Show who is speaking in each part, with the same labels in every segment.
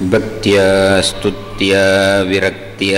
Speaker 1: ಭಕ್ತಿಯ ಸ್ತುತ್ಯ ವಿರಕ್ತಿಯ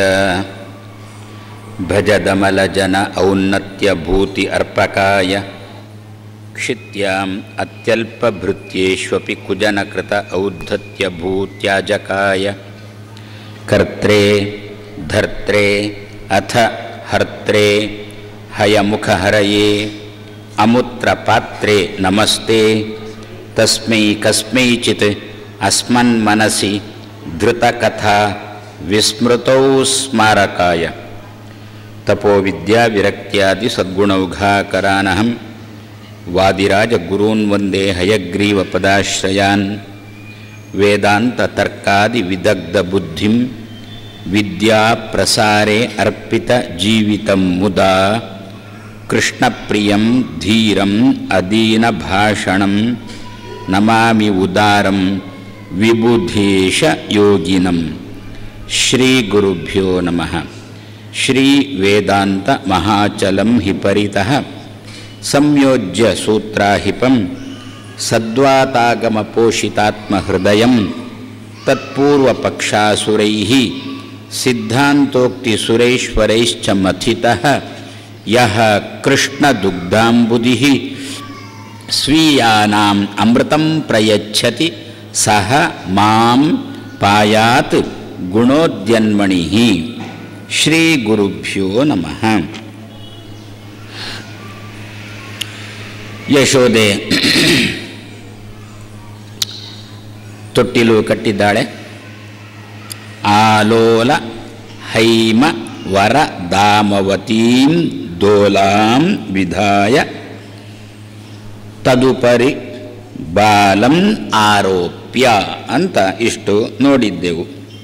Speaker 1: ಭಜದಮಲಜನ ಔನ್ನತ್ಯಭೂತಿ ಅರ್ಪಕಾಯ ಕ್ಷಿತ್ಯಾಂ ಅತ್ಯಲ್ಪಭೃತ್ಯೇಷ್ವಪಿ ಕುಜನಕೃತ ಔದ್ಧತ್ಯಭೂತ್ಯಾಜಕಾಯ ಕರ್ತ್ರೇ ಧರ್ತ್ರೇ ಅಥ ಹರ್ತ್ರೇ ಹಯಮುಖಹರಯೇ ಅಮುತ್ರಪಾತ್ರೆ ನಮಸ್ತೆ ತಸ್ಮೈ ಕಸ್ಮೈಚಿತ್ ಅಸ್ಮನ್ಮನಸಿ ಧೃತಕಥಾ ವಿಸ್ಮೃತೌ ಸ್ಮಾರಕಾಯ ತಪೋವಿದ್ಯಾವಿರಕ್ತ್ಯಾದಿ ಸದ್ಗುಣೌಘಾಕರಾನಹಂ ವಾದಿರಾಜಗುರೂನ್ ವಂದೇ ಹಯಗ್ರೀವಪದಾಶ್ರಯಾನ್ ವೇದಾಂತತರ್ಕಾದಿವಿದಗ್ಧಬುದ್ಧಿಂ ವಿದ್ಯಾಪ್ರಸಾರೆ ಅರ್ಪಿತಜೀವಿತಂ ಮುದಾ ಕೃಷ್ಣಪ್ರಿಯಂ ಧೀರಂ ಅದೀನಭಾಷಣಂ ನಮಾಮಿ ಉದಾರಂ ವಿಬುಧೇಶ ಯೋಗಿನಂ ಶ್ರೀಗುರುಭ್ಯೋ ನಮಃ ಶ್ರೀ ವೇದಾಂತ ಮಹಾಚಲಂ ಹಿ ಪರಿತಃ ಸಂಯೋಜ್ಯ ಸೂತ್ರಾಹಿಪಂ ಸದ್ವಾತಾಗಮಪೋಷಿತಾತ್ಮಹೃದಯಂ ತತ್ಪೂರ್ವಪಕ್ಷಾಸುರೈಃ ಸಿದ್ಧಾಂತೋಕ್ತಿಸುರೈಶ್ವರೈಶ್ಚ ಮಥಿತಃ ಯಃ ಕೃಷ್ಣದುಗ್ಧಾಂಬುದಿಃ ಸ್ವೀಯಾನಾಂ ಅಮೃತಂ ಪ್ರಯಚ್ಛತಿ ಸಹ ಮಾಂ ಪಾಯಾತ್ ಗುಣೋದ್ಯನ್ಮಣಿ ಶ್ರೀ ಗುರುಭ್ಯೋ ನಮಃ ಯಶೋದೆ ತೊಟ್ಟಿಲು ಕಟ್ಟಿದ್ದಾಳೆ ಆಲೋಲ ಹೈಮ ವರ ದಾಮವತೀಂ ದೋಲಾಂ ವಿಧಾಯ ತದುಪರಿ ಬಾಲಂ ಆರೋಪ್ಯ ಅಂತ ಇಷ್ಟು ನೋಡಿದ್ದೆವು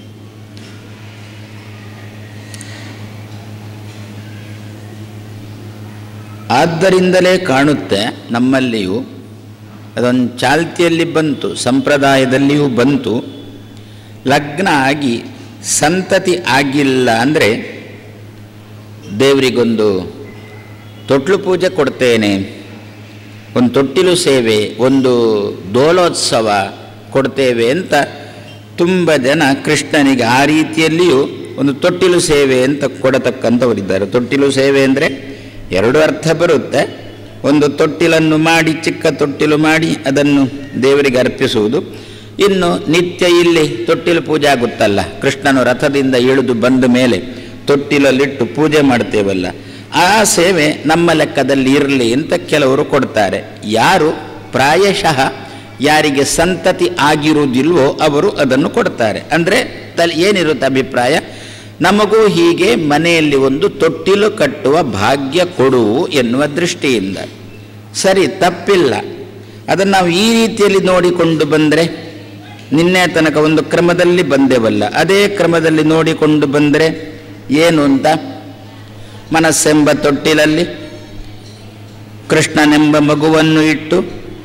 Speaker 1: ಆದ್ದರಿಂದಲೇ ಕಾಣುತ್ತೆ ನಮ್ಮಲ್ಲಿಯೂ ಅದೊಂದು ಚಾಲ್ತಿಯಲ್ಲಿ ಬಂತು ಸಂಪ್ರದಾಯದಲ್ಲಿಯೂ ಬಂತು ಲಗ್ನ ಆಗಿ ಸಂತತಿ ಆಗಿಲ್ಲ ಅಂದರೆ ದೇವರಿಗೊಂದು ತೊಟ್ಲು ಪೂಜೆ ಕೊಡ್ತೇನೆ ಒಂದು ತೊಟ್ಟಿಲು ಸೇವೆ ಒಂದು ದೋಲೋತ್ಸವ ಕೊಡ್ತೇವೆ ಅಂತ ತುಂಬ ಜನ ಕೃಷ್ಣನಿಗೆ ಆ ರೀತಿಯಲ್ಲಿಯೂ ಒಂದು ತೊಟ್ಟಿಲು ಸೇವೆ ಅಂತ ಕೊಡತಕ್ಕಂಥವರಿದ್ದಾರೆ ತೊಟ್ಟಿಲು ಸೇವೆ ಅಂದರೆ ಎರಡು ಅರ್ಥ ಬರುತ್ತೆ ಒಂದು ತೊಟ್ಟಿಲನ್ನು ಮಾಡಿ ಚಿಕ್ಕ ತೊಟ್ಟಿಲು ಮಾಡಿ ಅದನ್ನು ದೇವರಿಗೆ ಅರ್ಪಿಸುವುದು ಇನ್ನು ನಿತ್ಯ ಇಲ್ಲಿ ತೊಟ್ಟಿಲು ಪೂಜೆ ಆಗುತ್ತಲ್ಲ ಕೃಷ್ಣನು ರಥದಿಂದ ಇಳಿದು ಬಂದ ಮೇಲೆ ತೊಟ್ಟಿಲಲ್ಲಿಟ್ಟು ಪೂಜೆ ಮಾಡ್ತೇವಲ್ಲ ಆ ಸೇವೆ ನಮ್ಮ ಲೆಕ್ಕದಲ್ಲಿ ಇರಲಿ ಅಂತ ಕೆಲವರು ಕೊಡ್ತಾರೆ ಯಾರು ಪ್ರಾಯಶಃ ಯಾರಿಗೆ ಸಂತತಿ ಆಗಿರುವುದಿಲ್ವೋ ಅವರು ಅದನ್ನು ಕೊಡ್ತಾರೆ ಅಂದರೆ ತಲೆ ಏನಿರುತ್ತೆ ಅಭಿಪ್ರಾಯ ನಮಗೂ ಹೀಗೆ ಮನೆಯಲ್ಲಿ ಒಂದು ತೊಟ್ಟಿಲು ಕಟ್ಟುವ ಭಾಗ್ಯ ಕೊಡು ಎನ್ನುವ ದೃಷ್ಟಿಯಿಂದ ಸರಿ ತಪ್ಪಿಲ್ಲ ಅದನ್ನು ನಾವು ಈ ರೀತಿಯಲ್ಲಿ ನೋಡಿಕೊಂಡು ಬಂದರೆ ನಿನ್ನೆ ತನಕ ಒಂದು ಕ್ರಮದಲ್ಲಿ ಬಂದೆವಲ್ಲ ಅದೇ ಕ್ರಮದಲ್ಲಿ ನೋಡಿಕೊಂಡು ಬಂದರೆ ಏನು ಅಂತ ಮನಸ್ಸೆಂಬ ತೊಟ್ಟಿಲಲ್ಲಿ ಕೃಷ್ಣನೆಂಬ ಮಗುವನ್ನು ಇಟ್ಟು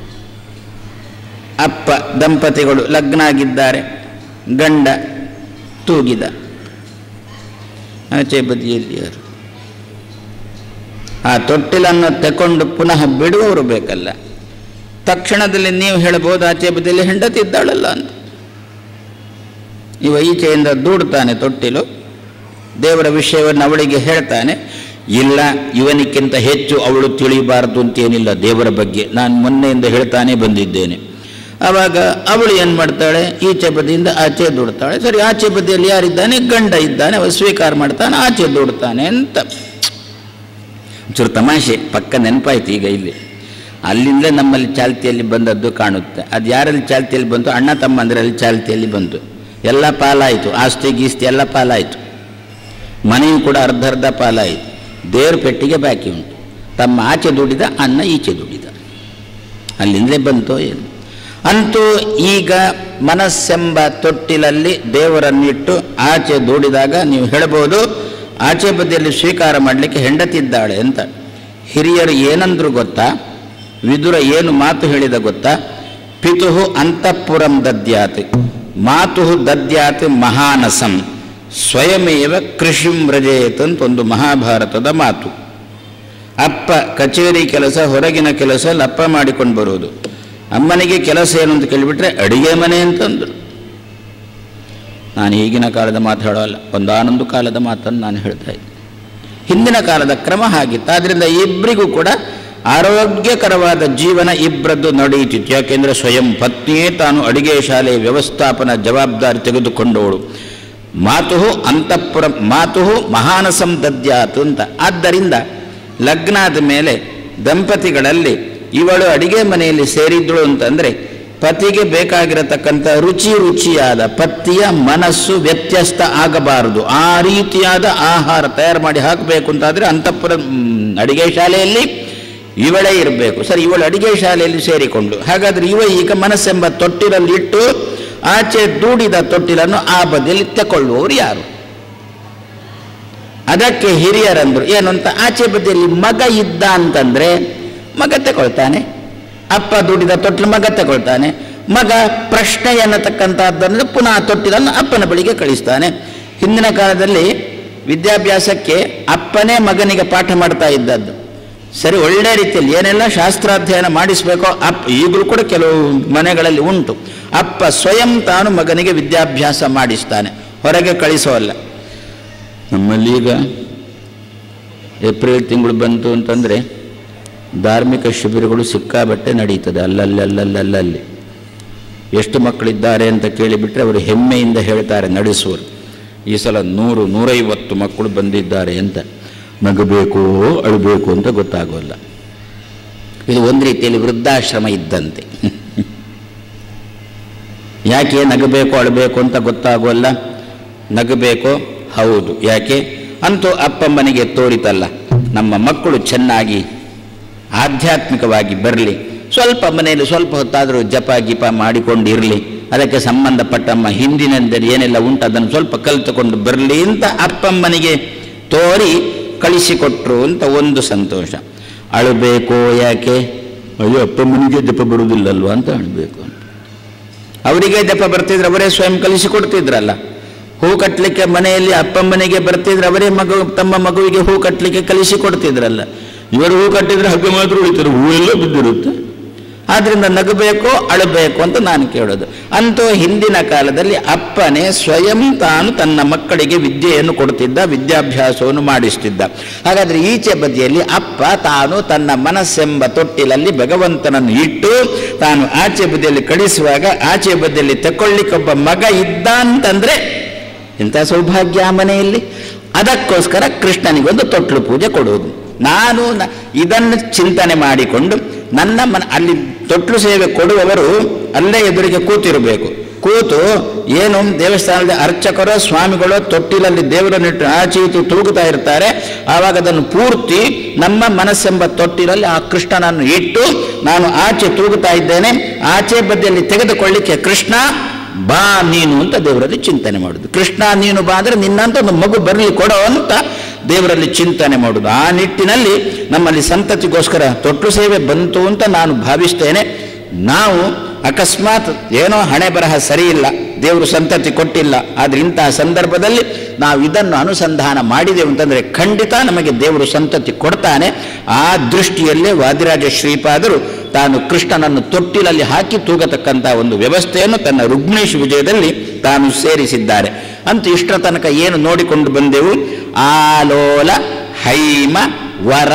Speaker 1: ಅಪ್ಪ ದಂಪತಿಗಳು ಲಗ್ನ ಆಗಿದ್ದಾರೆ ಗಂಡ ತೂಗಿದ ಆಚೆ ಬದಿಯಲ್ಲಿ ಯಾರು ಆ ತೊಟ್ಟಿಲನ್ನು ತಕೊಂಡು ಪುನಃ ಬಿಡುವವರು ಬೇಕಲ್ಲ ತಕ್ಷಣದಲ್ಲಿ ನೀವು ಹೇಳಬಹುದು ಆಚೆ ಬದಿಯಲ್ಲಿ ಹೆಂಡತಿದ್ದಾಳಲ್ಲ ಅಂತ ಇವ ಈಚೆಯಿಂದ ದೂಡ್ತಾನೆ ತೊಟ್ಟಿಲು ದೇವರ ವಿಷಯವನ್ನು ಅವಳಿಗೆ ಹೇಳ್ತಾನೆ ಇಲ್ಲ ಇವನಿಕ್ಕಿಂತ ಹೆಚ್ಚು ಅವಳು ತಿಳಿಯಬಾರದು ಅಂತೇನಿಲ್ಲ ದೇವರ ಬಗ್ಗೆ ನಾನು ಮೊನ್ನೆಯಿಂದ ಹೇಳ್ತಾನೆ ಬಂದಿದ್ದೇನೆ ಆವಾಗ ಅವಳು ಏನು ಮಾಡ್ತಾಳೆ ಈಚೆ ಬದಿಯಿಂದ ಆಚೆ ದೂಡ್ತಾಳೆ ಸರಿ ಆಚೆ ಬದಿಯಲ್ಲಿ ಯಾರಿದ್ದಾನೆ ಗಂಡ ಇದ್ದಾನೆ ಅವ ಸ್ವೀಕಾರ ಮಾಡ್ತಾನೆ ಆಚೆ ದೂಡ್ತಾನೆ ಅಂತ ಚೂರು ತಮಾಷೆ ಪಕ್ಕ ನೆನಪಾಯ್ತು ಈಗ ಇಲ್ಲಿ ಅಲ್ಲಿಂದಲೇ ನಮ್ಮಲ್ಲಿ ಚಾಲ್ತಿಯಲ್ಲಿ ಬಂದದ್ದು ಕಾಣುತ್ತೆ ಅದು ಯಾರಲ್ಲಿ ಚಾಲ್ತಿಯಲ್ಲಿ ಬಂತು ಅಣ್ಣ ತಮ್ಮಂದರಲ್ಲಿ ಚಾಲ್ತಿಯಲ್ಲಿ ಬಂತು ಎಲ್ಲ ಪಾಲಾಯಿತು ಆಸ್ತಿ ಗೀಸ್ತಿ ಎಲ್ಲ ಪಾಲಾಯಿತು ಮನೆಯೂ ಕೂಡ ಅರ್ಧ ಅರ್ಧ ಪಾಲಾಯಿತು ದೇವ್ರ ಪೆಟ್ಟಿಗೆ ಬಾಕಿ ಉಂಟು ತಮ್ಮ ಆಚೆ ದುಡಿದ ಅನ್ನ ಈಚೆ ದುಡಿದ ಅಲ್ಲಿಂದಲೇ ಬಂತೋ ಏನು ಅಂತೂ ಈಗ ಮನಸ್ಸೆಂಬ ತೊಟ್ಟಿಲಲ್ಲಿ ದೇವರನ್ನಿಟ್ಟು ಆಚೆ ದೂಡಿದಾಗ ನೀವು ಹೇಳಬಹುದು ಆಚೆ ಬದಿಯಲ್ಲಿ ಸ್ವೀಕಾರ ಮಾಡಲಿಕ್ಕೆ ಹೆಂಡತಿದ್ದಾಳೆ ಅಂತ ಹಿರಿಯರು ಏನಂದ್ರು ಗೊತ್ತಾ ವಿದುರ ಏನು ಮಾತು ಹೇಳಿದ ಗೊತ್ತಾ ಪಿತುಹು ಅಂತಃಪುರಂ ದದ್ಯಾತ್ ಮಾತು ದದ್ಯಾತ್ ಮಹಾನಸಂ ಸ್ವಯಮೇವ ಕೃಷಿಂ ವ್ರಜೇತ್ ಅಂತ ಒಂದು ಮಹಾಭಾರತದ ಮಾತು ಅಪ್ಪ ಕಚೇರಿ ಕೆಲಸ ಹೊರಗಿನ ಕೆಲಸ ಲಪ್ಪ ಮಾಡಿಕೊಂಡು ಬರುವುದು ಅಮ್ಮನಿಗೆ ಕೆಲಸ ಏನು ಅಂತ ಕೇಳಿಬಿಟ್ರೆ ಅಡಿಗೆ ಮನೆ ಅಂತಂದರು ನಾನು ಈಗಿನ ಕಾಲದ ಮಾತು ಹೇಳೋಲ್ಲ ಒಂದಾನೊಂದು ಕಾಲದ ಮಾತನ್ನು ನಾನು ಹೇಳ್ತಾ ಇದ್ದೆ ಹಿಂದಿನ ಕಾಲದ ಕ್ರಮ ಹಾಗಿತ್ತು ಆದ್ದರಿಂದ ಇಬ್ಬರಿಗೂ ಕೂಡ ಆರೋಗ್ಯಕರವಾದ ಜೀವನ ಇಬ್ಬರದ್ದು ನಡೆಯುತ್ತಿತ್ತು ಯಾಕೆಂದರೆ ಸ್ವಯಂ ಪತ್ನಿಯೇ ತಾನು ಅಡಿಗೆ ಶಾಲೆ ವ್ಯವಸ್ಥಾಪನ ಜವಾಬ್ದಾರಿ ತೆಗೆದುಕೊಂಡವಳು ಮಾತು ಅಂತಃಪುರ ಮಾತು ಮಹಾನಸಂ ದದ್ಯಾತು ಅಂತ ಆದ್ದರಿಂದ ಲಗ್ನಾದ ಮೇಲೆ ದಂಪತಿಗಳಲ್ಲಿ ಇವಳು ಅಡಿಗೆ ಮನೆಯಲ್ಲಿ ಸೇರಿದ್ದಳು ಅಂತಂದರೆ ಪತಿಗೆ ಬೇಕಾಗಿರತಕ್ಕಂಥ ರುಚಿ ರುಚಿಯಾದ ಪತಿಯ ಮನಸ್ಸು ವ್ಯತ್ಯಸ್ತ ಆಗಬಾರದು ಆ ರೀತಿಯಾದ ಆಹಾರ ತಯಾರು ಮಾಡಿ ಹಾಕಬೇಕು ಅಂತಾದರೆ ಅಂತಃಪುರ ಮ್, ಅಡಿಗೆ ಶಾಲೆಯಲ್ಲಿ ಇವಳೇ ಇರಬೇಕು ಸರಿ ಇವಳು ಅಡಿಗೆ ಶಾಲೆಯಲ್ಲಿ ಸೇರಿಕೊಂಡು ಹಾಗಾದ್ರೆ ಇವ ಈಗ ಮನಸ್ಸೆಂಬ ತೊಟ್ಟಿಲಲ್ಲಿ ಇಟ್ಟು ಆಚೆ ದೂಡಿದ ತೊಟ್ಟಿಲನ್ನು ಆ ಬದಿಯಲ್ಲಿ ತಕೊಳ್ಳುವವರು ಯಾರು ಅದಕ್ಕೆ ಹಿರಿಯರಂದ್ರು ಏನು ಅಂತ ಆಚೆ ಬದಿಯಲ್ಲಿ ಮಗ ಇದ್ದ ಅಂತಂದ್ರೆ ಮಗ ತಗೊಳ್ತಾನೆ ಅಪ್ಪ ದುಡಿದ ತೊಟ್ಟಿಲು ಮಗ ತಗೊಳ್ತಾನೆ ಮಗ ಪ್ರಶ್ನೆ ಎನ್ನತಕ್ಕಂಥದ್ದನ್ನು ಪುನಃ ತೊಟ್ಟಿಲನ್ನು ಅಪ್ಪನ ಬಳಿಗೆ ಕಳಿಸ್ತಾನೆ ಹಿಂದಿನ ಕಾಲದಲ್ಲಿ ವಿದ್ಯಾಭ್ಯಾಸಕ್ಕೆ ಅಪ್ಪನೇ ಮಗನಿಗೆ ಪಾಠ ಮಾಡ್ತಾ ಇದ್ದದ್ದು ಸರಿ ಒಳ್ಳೆ ರೀತಿಯಲ್ಲಿ ಏನೆಲ್ಲ ಶಾಸ್ತ್ರಾಧ್ಯಯನ ಮಾಡಿಸಬೇಕೋ ಅಪ್ಪ ಈಗಲೂ ಕೂಡ ಕೆಲವು ಮನೆಗಳಲ್ಲಿ ಉಂಟು ಅಪ್ಪ ಸ್ವಯಂ ತಾನು ಮಗನಿಗೆ ವಿದ್ಯಾಭ್ಯಾಸ ಮಾಡಿಸ್ತಾನೆ ಹೊರಗೆ ಕಳಿಸೋಲ್ಲ ನಮ್ಮಲ್ಲಿ ಈಗ ಏಪ್ರಿಲ್ ತಿಂಗಳು ಬಂತು ಅಂತಂದರೆ ಧಾರ್ಮಿಕ ಶಿಬಿರಗಳು ಸಿಕ್ಕಾಬಟ್ಟೆ ನಡೀತದೆ ಅಲ್ಲಲ್ಲಿ ಅಲ್ಲಲ್ಲಲ್ಲಿ ಎಷ್ಟು ಮಕ್ಕಳಿದ್ದಾರೆ ಅಂತ ಕೇಳಿಬಿಟ್ರೆ ಅವರು ಹೆಮ್ಮೆಯಿಂದ ಹೇಳ್ತಾರೆ ನಡೆಸುವರು ಈ ಸಲ ನೂರು ನೂರೈವತ್ತು ಮಕ್ಕಳು ಬಂದಿದ್ದಾರೆ ಅಂತ ನಗಬೇಕು ಅಳಬೇಕು ಅಂತ ಗೊತ್ತಾಗೋಲ್ಲ ಇದು ಒಂದು ರೀತಿಯಲ್ಲಿ ವೃದ್ಧಾಶ್ರಮ ಇದ್ದಂತೆ ಯಾಕೆ ನಗಬೇಕು ಅಳಬೇಕು ಅಂತ ಗೊತ್ತಾಗೋಲ್ಲ ನಗಬೇಕು ಹೌದು ಯಾಕೆ ಅಂತೂ ಅಪ್ಪಮ್ಮನಿಗೆ ತೋರಿತಲ್ಲ ನಮ್ಮ ಮಕ್ಕಳು ಚೆನ್ನಾಗಿ ಆಧ್ಯಾತ್ಮಿಕವಾಗಿ ಬರಲಿ ಸ್ವಲ್ಪ ಮನೆಯಲ್ಲಿ ಸ್ವಲ್ಪ ಹೊತ್ತಾದರೂ ಜಪ ಗಿಪ ಮಾಡಿಕೊಂಡಿರಲಿ ಅದಕ್ಕೆ ಸಂಬಂಧಪಟ್ಟಮ್ಮ ಹಿಂದಿನೆಂದರೆ ಏನೆಲ್ಲ ಉಂಟು ಅದನ್ನು ಸ್ವಲ್ಪ ಕಲಿತುಕೊಂಡು ಬರಲಿ ಅಂತ ಅಪ್ಪಮ್ಮನಿಗೆ ತೋರಿ ಕಳಿಸಿಕೊಟ್ರು ಅಂತ ಒಂದು ಸಂತೋಷ ಅಳಬೇಕು ಯಾಕೆ ಅಯ್ಯೋ ಅಪ್ಪಮ್ಮನಿಗೆ ಜಪ ಬರುವುದಿಲ್ಲಲ್ವಾ ಅಂತ ಅಳಬೇಕು ಅಂತ ಅವರಿಗೆ ಜಪ ಬರ್ತಿದ್ರೆ ಅವರೇ ಸ್ವಯಂ ಕಲಿಸಿಕೊಡ್ತಿದ್ರಲ್ಲ ಹೂ ಕಟ್ಟಲಿಕ್ಕೆ ಮನೆಯಲ್ಲಿ ಅಪ್ಪಮ್ಮನಿಗೆ ಬರ್ತಿದ್ರೆ ಅವರೇ ಮಗು ತಮ್ಮ ಮಗುವಿಗೆ ಹೂ ಕಟ್ಟಲಿಕ್ಕೆ ಕಲಿಸಿಕೊಡ್ತಿದ್ರಲ್ಲ ಇವರು ಹೂ ಕಟ್ಟಿದ್ರೆ ಹಗ್ಗ ಮಾತ್ರ ಉಳಿತಾರೆ ಹೂವೆಲ್ಲ ಬಿದ್ದಿರುತ್ತೆ ಆದ್ರಿಂದ ನಗಬೇಕು ಅಳಬೇಕು ಅಂತ ನಾನು ಕೇಳೋದು ಅಂತೂ ಹಿಂದಿನ ಕಾಲದಲ್ಲಿ ಅಪ್ಪನೇ ಸ್ವಯಂ ತಾನು ತನ್ನ ಮಕ್ಕಳಿಗೆ ವಿದ್ಯೆಯನ್ನು ಕೊಡ್ತಿದ್ದ ವಿದ್ಯಾಭ್ಯಾಸವನ್ನು ಮಾಡಿಸ್ತಿದ್ದ ಹಾಗಾದ್ರೆ ಈಚೆ ಬದಿಯಲ್ಲಿ ಅಪ್ಪ ತಾನು ತನ್ನ ಮನಸ್ಸೆಂಬ ತೊಟ್ಟಿಲಲ್ಲಿ ಭಗವಂತನನ್ನು ಇಟ್ಟು ತಾನು ಆಚೆ ಬದಿಯಲ್ಲಿ ಕಳಿಸುವಾಗ ಆಚೆ ಬದಿಯಲ್ಲಿ ತಕೊಳ್ಳಿಕ್ಕೊಬ್ಬ ಮಗ ಇದ್ದ ಅಂತಂದ್ರೆ ಇಂಥ ಸೌಭಾಗ್ಯ ಆ ಮನೆಯಲ್ಲಿ ಅದಕ್ಕೋಸ್ಕರ ಕೃಷ್ಣನಿಗೊಂದು ತೊಟ್ಲು ಪೂಜೆ ಕೊಡುವುದು ನಾನು ನ- ಇದನ್ನು ಚಿಂತನೆ ಮಾಡಿಕೊಂಡು ನನ್ನ ಮನ ಅಲ್ಲಿ ತೊಟ್ಲು ಸೇವೆ ಕೊಡುವವರು ಅಲ್ಲೇ ಎದುರಿಗೆ ಕೂತಿರಬೇಕು ಕೂತು ಏನು ದೇವಸ್ಥಾನದ ಅರ್ಚಕರೋ ಸ್ವಾಮಿಗಳೋ ತೊಟ್ಟಿಲಲ್ಲಿ ದೇವರನ್ನಿಟ್ಟು ಆಚೆ ಈಚೆ ತೂಗುತ್ತಾ ಇರ್ತಾರೆ ಆವಾಗ ಅದನ್ನು ಪೂರ್ತಿ ನಮ್ಮ ಮನಸ್ಸೆಂಬ ತೊಟ್ಟಿಲಲ್ಲಿ ಆ ಕೃಷ್ಣನನ್ನು ಇಟ್ಟು ನಾನು ಆಚೆ ತೂಗುತ್ತಾ ಇದ್ದೇನೆ ಆಚೆ ಬದಿಯಲ್ಲಿ ತೆಗೆದುಕೊಳ್ಳಿಕ್ಕೆ ಕೃಷ್ಣ ಬಾ ನೀನು ಅಂತ ದೇವರಲ್ಲಿ ಚಿಂತನೆ ಮಾಡುದು ಕೃಷ್ಣ ನೀನು ಬಾ ಅಂದ್ರೆ ನಿನ್ನಂತ ಒಂದು ಮಗು ಬರಲಿ ಕೊಡೋ ಅಂತ ದೇವರಲ್ಲಿ ಚಿಂತನೆ ಮಾಡುದು ಆ ನಿಟ್ಟಿನಲ್ಲಿ ನಮ್ಮಲ್ಲಿ ಸಂತತಿಗೋಸ್ಕರ ತೊಟ್ಟು ಸೇವೆ ಬಂತು ಅಂತ ನಾನು ಭಾವಿಸ್ತೇನೆ ನಾವು ಅಕಸ್ಮಾತ್ ಏನೋ ಹಣೆ ಬರಹ ಸರಿ ಇಲ್ಲ ದೇವರು ಸಂತತಿ ಕೊಟ್ಟಿಲ್ಲ ಆದ್ರೆ ಇಂತಹ ಸಂದರ್ಭದಲ್ಲಿ ನಾವು ಇದನ್ನು ಅನುಸಂಧಾನ ಮಾಡಿದೆವು ಅಂತಂದ್ರೆ ಖಂಡಿತ ನಮಗೆ ದೇವರು ಸಂತತಿ ಕೊಡ್ತಾನೆ ಆ ದೃಷ್ಟಿಯಲ್ಲೇ ವಾದಿರಾಜ ಶ್ರೀಪಾದರು ತಾನು ಕೃಷ್ಣನನ್ನು ತೊಟ್ಟಿಲಲ್ಲಿ ಹಾಕಿ ತೂಗತಕ್ಕಂಥ ಒಂದು ವ್ಯವಸ್ಥೆಯನ್ನು ತನ್ನ ರುಗ್ನೇಶ್ ವಿಜಯದಲ್ಲಿ ತಾನು ಸೇರಿಸಿದ್ದಾರೆ ಅಂತ ಇಷ್ಟರ ತನಕ ಏನು ನೋಡಿಕೊಂಡು ಬಂದೆವು ಆಲೋಲ ಹೈಮ ವರ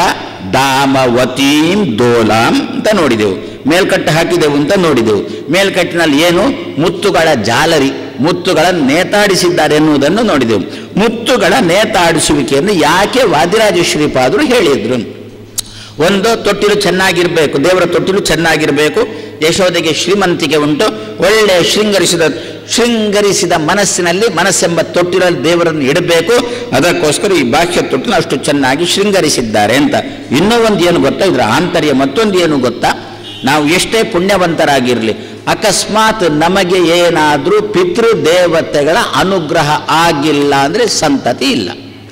Speaker 1: ದಾಮವತೀಂ ದೋಲಾಂ ಅಂತ ನೋಡಿದೆವು ಮೇಲ್ಕಟ್ಟು ಹಾಕಿದೆವು ಅಂತ ನೋಡಿದೆವು ಮೇಲ್ಕಟ್ಟಿನಲ್ಲಿ ಏನು ಮುತ್ತುಗಳ ಜಾಲರಿ ಮುತ್ತುಗಳನ್ನು ನೇತಾಡಿಸಿದ್ದಾರೆ ಎನ್ನುವುದನ್ನು ನೋಡಿದೆವು ಮುತ್ತುಗಳ ನೇತಾಡಿಸುವಿಕೆಯನ್ನು ಯಾಕೆ ವಾದಿರಾಜ ಶ್ರೀಪಾದರು ಹೇಳಿದ್ರು ಒಂದು ತೊಟ್ಟಿಲು ಚೆನ್ನಾಗಿರಬೇಕು ದೇವರ ತೊಟ್ಟಿಲು ಚೆನ್ನಾಗಿರಬೇಕು ಯಶೋದೆಗೆ ಶ್ರೀಮಂತಿಕೆ ಉಂಟು ಒಳ್ಳೆಯ ಶೃಂಗರಿಸಿದ ಶೃಂಗರಿಸಿದ ಮನಸ್ಸಿನಲ್ಲಿ ಮನಸ್ಸೆಂಬ ತೊಟ್ಟಿಲಲ್ಲಿ ದೇವರನ್ನು ಇಡಬೇಕು ಅದಕ್ಕೋಸ್ಕರ ಈ ಬಾಹ್ಯ ತೊಟ್ಟಿಲು ಅಷ್ಟು ಚೆನ್ನಾಗಿ ಶೃಂಗರಿಸಿದ್ದಾರೆ ಅಂತ ಇನ್ನೂ ಒಂದು ಏನು ಗೊತ್ತಾ ಇದರ ಆಂತರ್ಯ ಮತ್ತೊಂದು ಏನು ಗೊತ್ತಾ ನಾವು ಎಷ್ಟೇ ಪುಣ್ಯವಂತರಾಗಿರಲಿ ಅಕಸ್ಮಾತ್ ನಮಗೆ ಏನಾದರೂ ಪಿತೃ ದೇವತೆಗಳ ಅನುಗ್ರಹ ಆಗಿಲ್ಲ ಅಂದರೆ ಸಂತತಿ ಇಲ್ಲ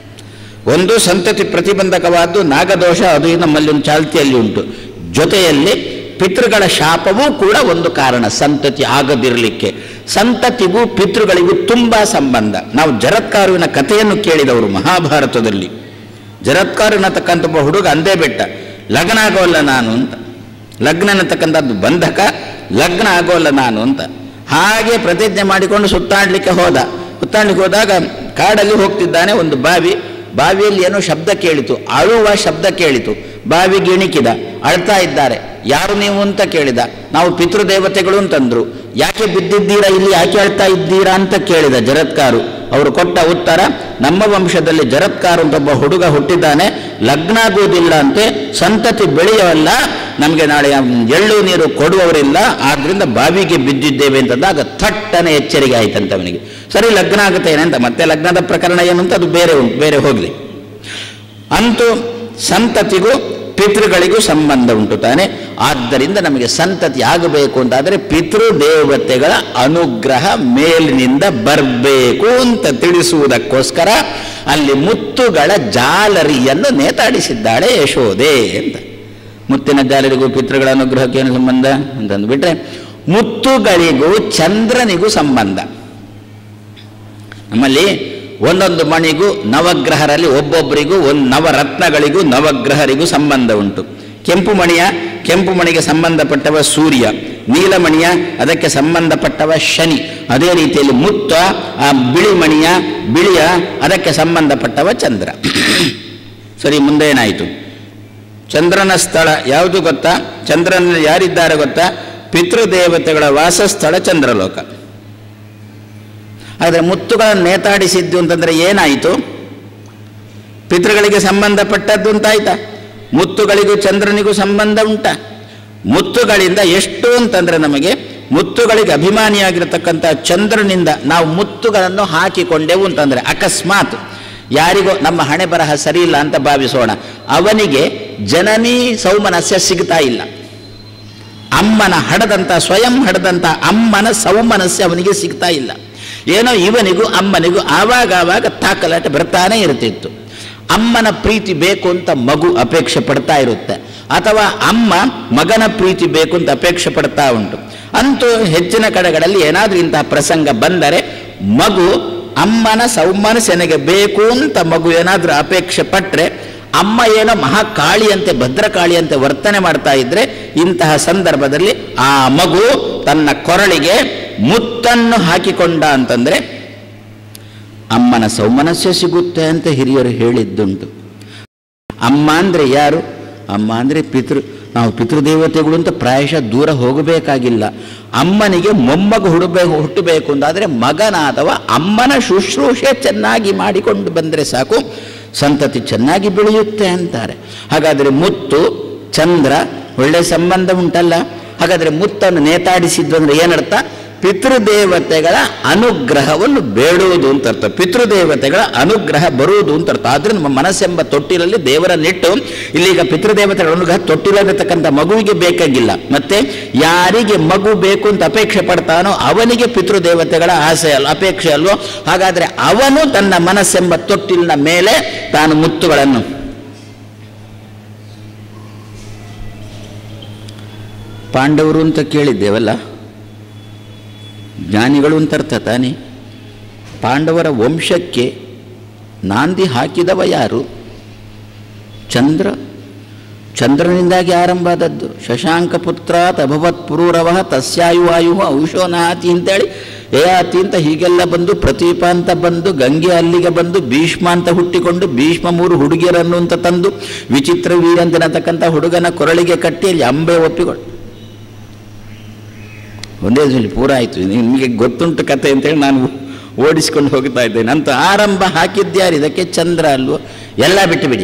Speaker 1: ಒಂದು ಸಂತತಿ ಪ್ರತಿಬಂಧಕವಾದ್ದು ನಾಗದೋಷ ಅದು ನಮ್ಮಲ್ಲಿ ಒಂದು ಚಾಲ್ತಿಯಲ್ಲಿ ಉಂಟು ಜೊತೆಯಲ್ಲಿ ಪಿತೃಗಳ ಶಾಪವೂ ಕೂಡ ಒಂದು ಕಾರಣ ಸಂತತಿ ಆಗದಿರಲಿಕ್ಕೆ ಸಂತತಿಗೂ ಪಿತೃಗಳಿಗೂ ತುಂಬಾ ಸಂಬಂಧ ನಾವು ಜರತ್ಕಾರುವಿನ ಕಥೆಯನ್ನು ಕೇಳಿದವರು ಮಹಾಭಾರತದಲ್ಲಿ ಜರತ್ಕಾರು ಅನ್ನತಕ್ಕಂಥ ಒಬ್ಬ ಹುಡುಗ ಅಂದೇ ಬಿಟ್ಟ ಲಗ್ನ ಆಗೋಲ್ಲ ನಾನು ಅಂತ ಲಗ್ನ ಅನ್ನತಕ್ಕಂಥದ್ದು ಬಂಧಕ ಲಗ್ನ ಆಗೋಲ್ಲ ನಾನು ಅಂತ ಹಾಗೆ ಪ್ರತಿಜ್ಞೆ ಮಾಡಿಕೊಂಡು ಸುತ್ತಾಡಲಿಕ್ಕೆ ಹೋದ ಉತ್ತಾಣಕ್ಕೆ ಹೋದಾಗ ಕಾಡಲ್ಲಿ ಹೋಗ್ತಿದ್ದಾನೆ ಒಂದು ಬಾವಿ ಬಾವಿಯಲ್ಲಿ ಏನೋ ಶಬ್ದ ಕೇಳಿತು ಅಳುವ ಶಬ್ದ ಕೇಳಿತು ಬಾವಿಗೆ ಇಣಿಕಿದ ಅಳ್ತಾ ಇದ್ದಾರೆ ಯಾರು ನೀವು ಅಂತ ಕೇಳಿದ ನಾವು ಪಿತೃದೇವತೆಗಳು ಅಂತಂದ್ರು ಯಾಕೆ ಬಿದ್ದಿದ್ದೀರಾ ಇಲ್ಲಿ ಯಾಕೆ ಅಳ್ತಾ ಇದ್ದೀರಾ ಅಂತ ಕೇಳಿದ ಜರತ್ಕಾರು ಅವರು ಕೊಟ್ಟ ಉತ್ತರ ನಮ್ಮ ವಂಶದಲ್ಲಿ ಜರತ್ಕಾರು ಅಂತ ಒಬ್ಬ ಹುಡುಗ ಹುಟ್ಟಿದ್ದಾನೆ ಲಗ್ನ ಆಗುವುದಿಲ್ಲ ಅಂತೆ ಸಂತತಿ ಬೆಳೆಯವಲ್ಲ ನಮಗೆ ನಾಳೆ ಎಳ್ಳು ನೀರು ಕೊಡುವವರಿಲ್ಲ ಆದ್ರಿಂದ ಬಾವಿಗೆ ಬಿದ್ದಿದ್ದೇವೆ ಅಂತಂದಾಗ ಥಟ್ಟನೆ ಎಚ್ಚರಿಕೆ ಆಯ್ತಂತ ಅವನಿಗೆ ಸರಿ ಲಗ್ನ ಆಗುತ್ತೇನೆ ಅಂತ ಮತ್ತೆ ಲಗ್ನದ ಪ್ರಕರಣ ಏನು ಅಂತ ಅದು ಬೇರೆ ಉಂಟು ಬೇರೆ ಹೋಗಲಿ ಅಂತೂ ಸಂತತಿಗೂ ಪಿತೃಗಳಿಗೂ ಸಂಬಂಧ ಉಂಟು ತಾನೆ ಆದ್ದರಿಂದ ನಮಗೆ ಸಂತತಿ ಆಗಬೇಕು ಅಂತಾದರೆ ಪಿತೃದೇವತೆಗಳ ಅನುಗ್ರಹ ಮೇಲಿನಿಂದ ಬರಬೇಕು ಅಂತ ತಿಳಿಸುವುದಕ್ಕೋಸ್ಕರ ಅಲ್ಲಿ ಮುತ್ತುಗಳ ಜಾಲರಿಯನ್ನು ನೇತಾಡಿಸಿದ್ದಾಳೆ ಯಶೋದೆ ಅಂತ ಮುತ್ತಿನ ಜಾಲರಿಗೂ ಪಿತೃಗಳ ಅನುಗ್ರಹಕ್ಕೆ ಏನು ಸಂಬಂಧ ಅಂತಂದ್ಬಿಟ್ರೆ ಮುತ್ತುಗಳಿಗೂ ಚಂದ್ರನಿಗೂ ಸಂಬಂಧ ನಮ್ಮಲ್ಲಿ ಒಂದೊಂದು ಮಣಿಗೂ ನವಗ್ರಹರಲ್ಲಿ ಒಬ್ಬೊಬ್ಬರಿಗೂ ಒಂದು ನವರತ್ನಗಳಿಗೂ ನವಗ್ರಹರಿಗೂ ಸಂಬಂಧ ಉಂಟು ಕೆಂಪು ಮಣಿಯ ಕೆಂಪು ಮಣಿಗೆ ಸಂಬಂಧಪಟ್ಟವ ಸೂರ್ಯ ನೀಲಮಣಿಯ ಅದಕ್ಕೆ ಸಂಬಂಧಪಟ್ಟವ ಶನಿ ಅದೇ ರೀತಿಯಲ್ಲಿ ಮುತ್ತ ಆ ಬಿಳಿ ಮಣಿಯ ಬಿಳಿಯ ಅದಕ್ಕೆ ಸಂಬಂಧಪಟ್ಟವ ಚಂದ್ರ ಸರಿ ಮುಂದೆ ಏನಾಯಿತು ಚಂದ್ರನ ಸ್ಥಳ ಯಾವುದು ಗೊತ್ತಾ ಚಂದ್ರನ ಯಾರಿದ್ದಾರೆ ಗೊತ್ತಾ ಪಿತೃದೇವತೆಗಳ ವಾಸಸ್ಥಳ ಚಂದ್ರಲೋಕ ಆದರೆ ಮುತ್ತುಗಳನ್ನು ನೇತಾಡಿಸಿದ್ದು ಅಂತಂದರೆ ಏನಾಯಿತು ಪಿತೃಗಳಿಗೆ ಸಂಬಂಧಪಟ್ಟದ್ದು ಅಂತಾಯ್ತಾ ಮುತ್ತುಗಳಿಗೂ ಚಂದ್ರನಿಗೂ ಸಂಬಂಧ ಉಂಟ ಮುತ್ತುಗಳಿಂದ ಎಷ್ಟು ಅಂತಂದರೆ ನಮಗೆ ಮುತ್ತುಗಳಿಗೆ ಅಭಿಮಾನಿಯಾಗಿರತಕ್ಕಂಥ ಚಂದ್ರನಿಂದ ನಾವು ಮುತ್ತುಗಳನ್ನು ಹಾಕಿಕೊಂಡೆವು ಅಂತಂದರೆ ಅಕಸ್ಮಾತ್ ಯಾರಿಗೋ ನಮ್ಮ ಹಣೆ ಬರಹ ಸರಿ ಇಲ್ಲ ಅಂತ ಭಾವಿಸೋಣ ಅವನಿಗೆ ಜನನಿ ಸೌಮನಸ್ಯ ಸಿಗ್ತಾ ಇಲ್ಲ ಅಮ್ಮನ ಹಡದಂಥ ಸ್ವಯಂ ಹಡದಂಥ ಅಮ್ಮನ ಸೌಮನಸ್ಯ ಅವನಿಗೆ ಸಿಗ್ತಾ ಇಲ್ಲ ಏನೋ ಇವನಿಗೂ ಅಮ್ಮನಿಗೂ ಆವಾಗ ಆವಾಗ ತಾಕಲಾಟ ಬರ್ತಾನೆ ಇರ್ತಿತ್ತು ಅಮ್ಮನ ಪ್ರೀತಿ ಬೇಕು ಅಂತ ಮಗು ಅಪೇಕ್ಷೆ ಪಡ್ತಾ ಇರುತ್ತೆ ಅಥವಾ ಅಮ್ಮ ಮಗನ ಪ್ರೀತಿ ಬೇಕು ಅಂತ ಅಪೇಕ್ಷೆ ಪಡ್ತಾ ಉಂಟು ಅಂತೂ ಹೆಚ್ಚಿನ ಕಡೆಗಳಲ್ಲಿ ಏನಾದರೂ ಇಂತಹ ಪ್ರಸಂಗ ಬಂದರೆ ಮಗು ಅಮ್ಮನ ಸೌಮನಸ್ಸೆನೆಗೆ ಬೇಕು ಅಂತ ಮಗು ಏನಾದರೂ ಅಪೇಕ್ಷೆ ಪಟ್ಟರೆ ಅಮ್ಮ ಏನೋ ಮಹಾಕಾಳಿಯಂತೆ ಭದ್ರಕಾಳಿಯಂತೆ ವರ್ತನೆ ಮಾಡ್ತಾ ಇದ್ರೆ ಇಂತಹ ಸಂದರ್ಭದಲ್ಲಿ ಆ ಮಗು ತನ್ನ ಕೊರಳಿಗೆ ಮುತ್ತನ್ನು ಹಾಕಿಕೊಂಡ ಅಂತಂದ್ರೆ ಅಮ್ಮನ ಸೌಮನಸ್ಯ ಸಿಗುತ್ತೆ ಅಂತ ಹಿರಿಯರು ಹೇಳಿದ್ದುಂಟು ಅಮ್ಮ ಅಂದ್ರೆ ಯಾರು ಅಮ್ಮ ಅಂದ್ರೆ ಪಿತೃ ನಾವು ಪಿತೃದೇವತೆಗಳು ಅಂತ ಪ್ರಾಯಶಃ ದೂರ ಹೋಗಬೇಕಾಗಿಲ್ಲ ಅಮ್ಮನಿಗೆ ಮೊಮ್ಮಗು ಹುಡಬೇಕು ಹುಟ್ಟಬೇಕು ಅಂತಾದರೆ ಮಗನಾದವ ಅಮ್ಮನ ಶುಶ್ರೂಷೆ ಚೆನ್ನಾಗಿ ಮಾಡಿಕೊಂಡು ಬಂದರೆ ಸಾಕು ಸಂತತಿ ಚೆನ್ನಾಗಿ ಬೆಳೆಯುತ್ತೆ ಅಂತಾರೆ ಹಾಗಾದರೆ ಮುತ್ತು ಚಂದ್ರ ಒಳ್ಳೆ ಸಂಬಂಧ ಉಂಟಲ್ಲ ಹಾಗಾದರೆ ಮುತ್ತನ್ನು ನೇತಾಡಿಸಿದ್ದು ಅಂದ್ರೆ ಏನರ್ಥ ಪಿತೃದೇವತೆಗಳ ಅನುಗ್ರಹವನ್ನು ಬೇಡುವುದು ಅಂತ ಅರ್ಥ ಪಿತೃದೇವತೆಗಳ ಅನುಗ್ರಹ ಬರುವುದು ಅಂತ ಅರ್ಥ ಆದ್ರೆ ನಮ್ಮ ಮನಸ್ಸೆಂಬ ತೊಟ್ಟಿಲಲ್ಲಿ ದೇವರನ್ನಿಟ್ಟು ಇಲ್ಲೀಗ ಪಿತೃದೇವತೆಗಳ ಅನುಗ್ರಹ ತೊಟ್ಟಿಲಿರತಕ್ಕಂಥ ಮಗುವಿಗೆ ಬೇಕಾಗಿಲ್ಲ ಮತ್ತೆ ಯಾರಿಗೆ ಮಗು ಬೇಕು ಅಂತ ಅಪೇಕ್ಷೆ ಪಡ್ತಾನೋ ಅವನಿಗೆ ಪಿತೃದೇವತೆಗಳ ಆಸೆ ಅಲ್ಲ ಅಪೇಕ್ಷೆ ಅಲ್ವೋ ಹಾಗಾದ್ರೆ ಅವನು ತನ್ನ ಮನಸ್ಸೆಂಬ ತೊಟ್ಟಿಲಿನ ಮೇಲೆ ತಾನು ಮುತ್ತುಗಳನ್ನು ಪಾಂಡವರು ಅಂತ ಕೇಳಿದ್ದೇವಲ್ಲ ಜ್ಞಾನಿಗಳು ಅಂತ ಅರ್ಥ ತಾನೆ ಪಾಂಡವರ ವಂಶಕ್ಕೆ ನಾಂದಿ ಹಾಕಿದವ ಯಾರು ಚಂದ್ರ ಚಂದ್ರನಿಂದಾಗಿ ಆರಂಭ ಆದದ್ದು ಶಶಾಂಕ ಪುತ್ರಾತ್ ಅಭವತ್ ಪುರೂರವ ತಸ್ಯಾಯು ವಾಯು ಔಷೋ ನಾತಿ ಅಂತೇಳಿ ಏಯಾತಿ ಅಂತ ಹೀಗೆಲ್ಲ ಬಂದು ಪ್ರತೀಪ ಅಂತ ಬಂದು ಗಂಗೆ ಅಲ್ಲಿಗೆ ಬಂದು ಭೀಷ್ಮ ಅಂತ ಹುಟ್ಟಿಕೊಂಡು ಭೀಷ್ಮ ಮೂರು ಹುಡುಗಿಯರನ್ನು ಅಂತ ತಂದು ವಿಚಿತ್ರ ವೀರಂತನತಕ್ಕಂಥ ಹುಡುಗನ ಕೊರಳಿಗೆ ಕಟ್ಟಿ ಅಲ್ಲಿ ಅಂಬೆ ಒಪ್ಪಿಕೊಂಡು ಒಂದೇ ಸಲ ಪೂರ ಆಯಿತು ನಿಮಗೆ ಗೊತ್ತುಂಟು ಕತೆ ಅಂತೇಳಿ ನಾನು ಓಡಿಸ್ಕೊಂಡು ಹೋಗ್ತಾ ಇದ್ದೇನೆ ಅಂತ ಆರಂಭ ಹಾಕಿದ್ಯಾರು ಇದಕ್ಕೆ ಚಂದ್ರ ಅಲ್ವೋ ಎಲ್ಲ ಬಿಟ್ಟು ಬಿಡಿ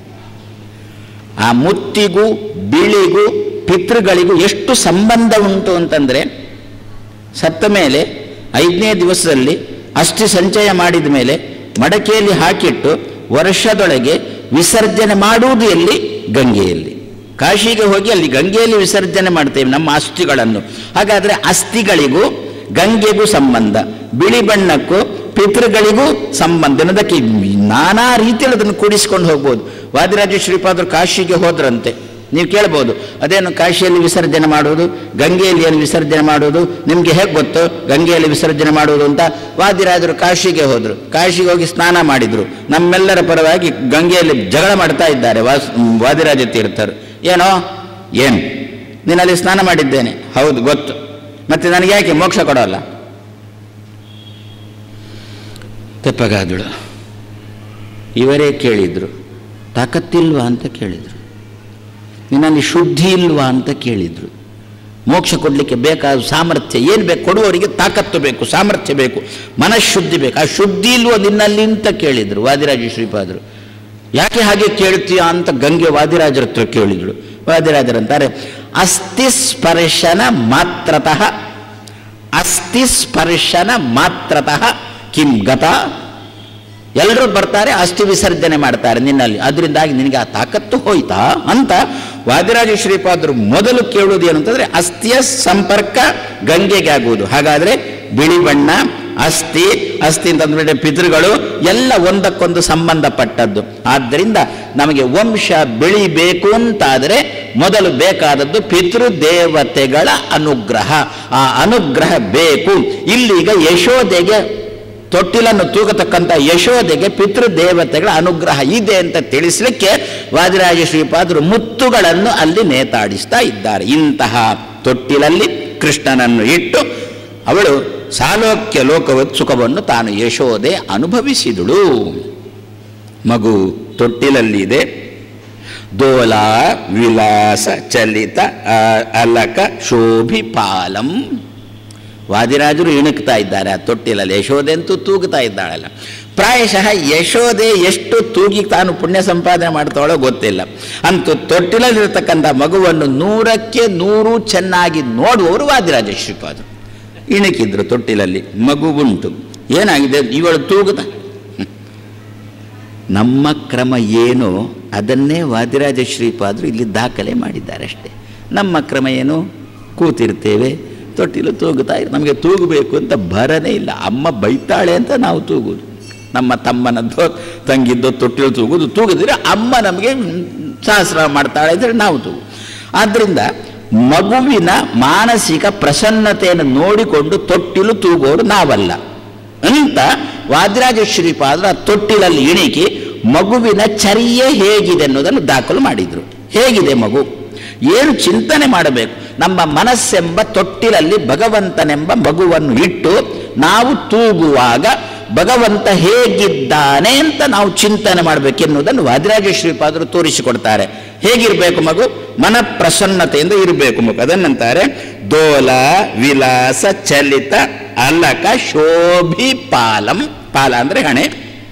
Speaker 1: ಆ ಮುತ್ತಿಗೂ ಬಿಳಿಗೂ ಪಿತೃಗಳಿಗೂ ಎಷ್ಟು ಸಂಬಂಧ ಉಂಟು ಅಂತಂದರೆ ಸತ್ತ ಮೇಲೆ ಐದನೇ ದಿವಸದಲ್ಲಿ ಅಸ್ಥಿ ಸಂಚಯ ಮಾಡಿದ ಮೇಲೆ ಮಡಕೆಯಲ್ಲಿ ಹಾಕಿಟ್ಟು ವರ್ಷದೊಳಗೆ ವಿಸರ್ಜನೆ ಮಾಡುವುದು ಎಲ್ಲಿ ಗಂಗೆಯಲ್ಲಿ ಕಾಶಿಗೆ ಹೋಗಿ ಅಲ್ಲಿ ಗಂಗೆಯಲ್ಲಿ ವಿಸರ್ಜನೆ ಮಾಡ್ತೇವೆ ನಮ್ಮ ಅಸ್ಥಿಗಳನ್ನು ಹಾಗಾದರೆ ಅಸ್ಥಿಗಳಿಗೂ ಗಂಗೆಗೂ ಸಂಬಂಧ ಬಿಳಿ ಬಣ್ಣಕ್ಕೂ ಪಿತೃಗಳಿಗೂ ಸಂಬಂಧ ಅನ್ನೋದಕ್ಕೆ ನಾನಾ ರೀತಿಯಲ್ಲಿ ಅದನ್ನು ಕೂಡಿಸ್ಕೊಂಡು ಹೋಗ್ಬೋದು ವಾದಿರಾಜ ಶ್ರೀಪಾದರು ಕಾಶಿಗೆ ಹೋದ್ರಂತೆ ನೀವು ಕೇಳ್ಬೋದು ಅದೇನು ಕಾಶಿಯಲ್ಲಿ ವಿಸರ್ಜನೆ ಮಾಡುವುದು ಗಂಗೆಯಲ್ಲಿ ಏನು ವಿಸರ್ಜನೆ ಮಾಡುವುದು ನಿಮಗೆ ಹೇಗೆ ಗೊತ್ತು ಗಂಗೆಯಲ್ಲಿ ವಿಸರ್ಜನೆ ಮಾಡುವುದು ಅಂತ ವಾದಿರಾಜರು ಕಾಶಿಗೆ ಹೋದರು ಕಾಶಿಗೆ ಹೋಗಿ ಸ್ನಾನ ಮಾಡಿದರು ನಮ್ಮೆಲ್ಲರ ಪರವಾಗಿ ಗಂಗೆಯಲ್ಲಿ ಜಗಳ ಮಾಡ್ತಾ ಇದ್ದಾರೆ ವಾಸ್ ವಾದಿರಾಜ ತೀರ್ಥರು ಏನೋ ಏನು ನೀನಲ್ಲಿ ಸ್ನಾನ ಮಾಡಿದ್ದೇನೆ ಹೌದು ಗೊತ್ತು ಮತ್ತೆ ನನಗೆ ಯಾಕೆ ಮೋಕ್ಷ ಕೊಡೋಲ್ಲ ತೆಪ್ಪಗಾದಳು ಇವರೇ ಕೇಳಿದರು ತಾಕತ್ತಿಲ್ವಾ ಅಂತ ಕೇಳಿದರು ನಿನ್ನಲ್ಲಿ ಶುದ್ಧಿ ಇಲ್ವಾ ಅಂತ ಕೇಳಿದರು ಮೋಕ್ಷ ಕೊಡಲಿಕ್ಕೆ ಬೇಕಾದ ಸಾಮರ್ಥ್ಯ ಏನು ಬೇಕು ಕೊಡುವವರಿಗೆ ತಾಕತ್ತು ಬೇಕು ಸಾಮರ್ಥ್ಯ ಬೇಕು ಮನಃಶುದ್ಧಿ ಬೇಕು ಆ ಶುದ್ಧಿ ಇಲ್ವೋ ನಿನ್ನಲ್ಲಿ ಅಂತ ಕೇಳಿದರು ವಾದಿರಾಜ ಶ್ರೀಪಾದರು ಯಾಕೆ ಹಾಗೆ ಕೇಳ್ತೀಯ ಅಂತ ಗಂಗೆ ವಾದಿರಾಜರ ಹತ್ರ ಕೇಳಿದಳು ವಾದಿರಾಜರಂತಾರೆ ಅಸ್ಥಿ ಸ್ಪರ್ಶನ ಮಾತ್ರತಃ ಅಸ್ಥಿ ಸ್ಪರ್ಶನ ಮಾತ್ರತಃ ಕಿಂ ಗತ ಎಲ್ಲರೂ ಬರ್ತಾರೆ ಅಸ್ಥಿ ವಿಸರ್ಜನೆ ಮಾಡ್ತಾರೆ ನಿನ್ನಲ್ಲಿ ಅದರಿಂದಾಗಿ ನಿನಗೆ ಆ ತಾಕತ್ತು ಹೋಯ್ತಾ ಅಂತ ವಾದಿರಾಜ ಶ್ರೀಪಾದರು ಮೊದಲು ಕೇಳುವುದು ಏನು ಅಂತಂದ್ರೆ ಅಸ್ಥಿಯ ಸಂಪರ್ಕ ಗಂಗೆಗೆ ಆಗುವುದು ಹಾಗಾದ್ರೆ ಬಿಳಿ ಬಣ್ಣ ಅಸ್ಥಿ ಅಸ್ಥಿ ಅಂತಂದ್ರೆ ಪಿತೃಗಳು ಎಲ್ಲ ಒಂದಕ್ಕೊಂದು ಸಂಬಂಧಪಟ್ಟದ್ದು ಆದ್ದರಿಂದ ನಮಗೆ ವಂಶ ಬೆಳಿಬೇಕು ಅಂತಾದರೆ ಮೊದಲು ಬೇಕಾದದ್ದು ಪಿತೃದೇವತೆಗಳ ಅನುಗ್ರಹ ಆ ಅನುಗ್ರಹ ಬೇಕು ಇಲ್ಲೀಗ ಯಶೋದೆಗೆ ತೊಟ್ಟಿಲನ್ನು ತೂಗತಕ್ಕಂಥ ಯಶೋದೆಗೆ ಪಿತೃದೇವತೆಗಳ ಅನುಗ್ರಹ ಇದೆ ಅಂತ ತಿಳಿಸಲಿಕ್ಕೆ ವಾದಿರಾಜ ಶ್ರೀಪಾದರು ಮುತ್ತುಗಳನ್ನು ಅಲ್ಲಿ ನೇತಾಡಿಸ್ತಾ ಇದ್ದಾರೆ ಇಂತಹ ತೊಟ್ಟಿಲಲ್ಲಿ ಕೃಷ್ಣನನ್ನು ಇಟ್ಟು ಅವಳು ಸಾಲೋಕ್ಯ ಲೋಕವ ಸುಖವನ್ನು ತಾನು ಯಶೋದೆ ಅನುಭವಿಸಿದಳು ಮಗು ತೊಟ್ಟಿಲಲ್ಲಿದೆ ದೋಲ ವಿಲಾಸ ಚಲಿತ ಆ, ಅಲಕ ಶೋಭಿಪಾಲಂ ವಾದಿರಾಜರು ಇಣುಕ್ತಾ ಇದ್ದಾರೆ ಆ ತೊಟ್ಟಿಲಲ್ಲಿ ಯಶೋದೆ ಅಂತೂ ತೂಗುತ್ತಾ ಇದ್ದಾಳಲ್ಲ ಪ್ರಾಯಶಃ ಯಶೋದೆ ಎಷ್ಟು ತೂಗಿ ತಾನು ಪುಣ್ಯ ಸಂಪಾದನೆ ಮಾಡ್ತಾಳೋ ಗೊತ್ತಿಲ್ಲ ಅಂತೂ ತೊಟ್ಟಿಲಲ್ಲಿರತಕ್ಕಂಥ ಮಗುವನ್ನು ನೂರಕ್ಕೆ ನೂರು ಚೆನ್ನಾಗಿ ನೋಡುವವರು ವಾದಿರಾಜ ಶ್ರೀಪಾದರು ಇಣುಕಿದ್ರು ತೊಟ್ಟಿಲಲ್ಲಿ ಮಗು ಉಂಟು ಏನಾಗಿದೆ ಇವಳು ತೂಗುತ್ತ ಹ್ಮ್. ನಮ್ಮ ಕ್ರಮ ಏನೋ ಅದನ್ನೇ ವಾದಿರಾಜ ಶ್ರೀಪಾದರು ಇಲ್ಲಿ ದಾಖಲೆ ಮಾಡಿದ್ದಾರೆ ಅಷ್ಟೇ ನಮ್ಮ ಕ್ರಮ ಏನು ಕೂತಿರ್ತೇವೆ ತೊಟ್ಟಿಲು ತೂಗುತ್ತಾ ಇರ್ ನಮಗೆ ತೂಗಬೇಕು ಅಂತ ಭರನೇ ಇಲ್ಲ ಅಮ್ಮ ಬೈತಾಳೆ ಅಂತ ನಾವು ತೂಗುದು ನಮ್ಮ ತಮ್ಮನದ್ದೋ ತಂಗಿದ್ದೋ ತೊಟ್ಟಿಲು ತೂಗುದು ತೂಗಿದ್ರೆ ಅಮ್ಮ ನಮಗೆ ಸಹಸ್ರ ಮಾಡ್ತಾಳೆ ಅಂತೇಳಿ ನಾವು ತೂಗು ಆದ್ದರಿಂದ ಮಗುವಿನ ಮಾನಸಿಕ ಪ್ರಸನ್ನತೆಯನ್ನು ನೋಡಿಕೊಂಡು ತೊಟ್ಟಿಲು ತೂಗೋರು ನಾವಲ್ಲ ಅಂತ ವಾದಿರಾಜ ಶ್ರೀಪಾದರು ಆ ತೊಟ್ಟಿಲಲ್ಲಿ ಇಣಿಕಿ ಮಗುವಿನ ಚರ್ಯೆ ಹೇಗಿದೆ ಅನ್ನೋದನ್ನು ದಾಖಲು ಮಾಡಿದರು ಹೇಗಿದೆ ಮಗು ಏನು ಚಿಂತನೆ ಮಾಡಬೇಕು ನಮ್ಮ ಮನಸ್ಸೆಂಬ ತೊಟ್ಟಿಲಲ್ಲಿ ಭಗವಂತನೆಂಬ ಮಗುವನ್ನು ಇಟ್ಟು ನಾವು ತೂಗುವಾಗ ಭಗವಂತ ಹೇಗಿದ್ದಾನೆ ಅಂತ ನಾವು ಚಿಂತನೆ ಮಾಡಬೇಕೆನ್ನುವುದನ್ನು ವಾದಿರಾಜ ಶ್ರೀಪಾದರು ತೋರಿಸಿಕೊಡ್ತಾರೆ ಹೇಗಿರಬೇಕು ಮಗು ಮನ ಪ್ರಸನ್ನತೆಯಿಂದ ಇರಬೇಕು ಮಗು ಅದನ್ನಂತಾರೆ ದೋಲ ವಿಲಾಸ ಚಲಿತ ಅಲಕ ಶೋಭಿ ಪಾಲಂ ಪಾಲ ಅಂದ್ರೆ ಹಣೆ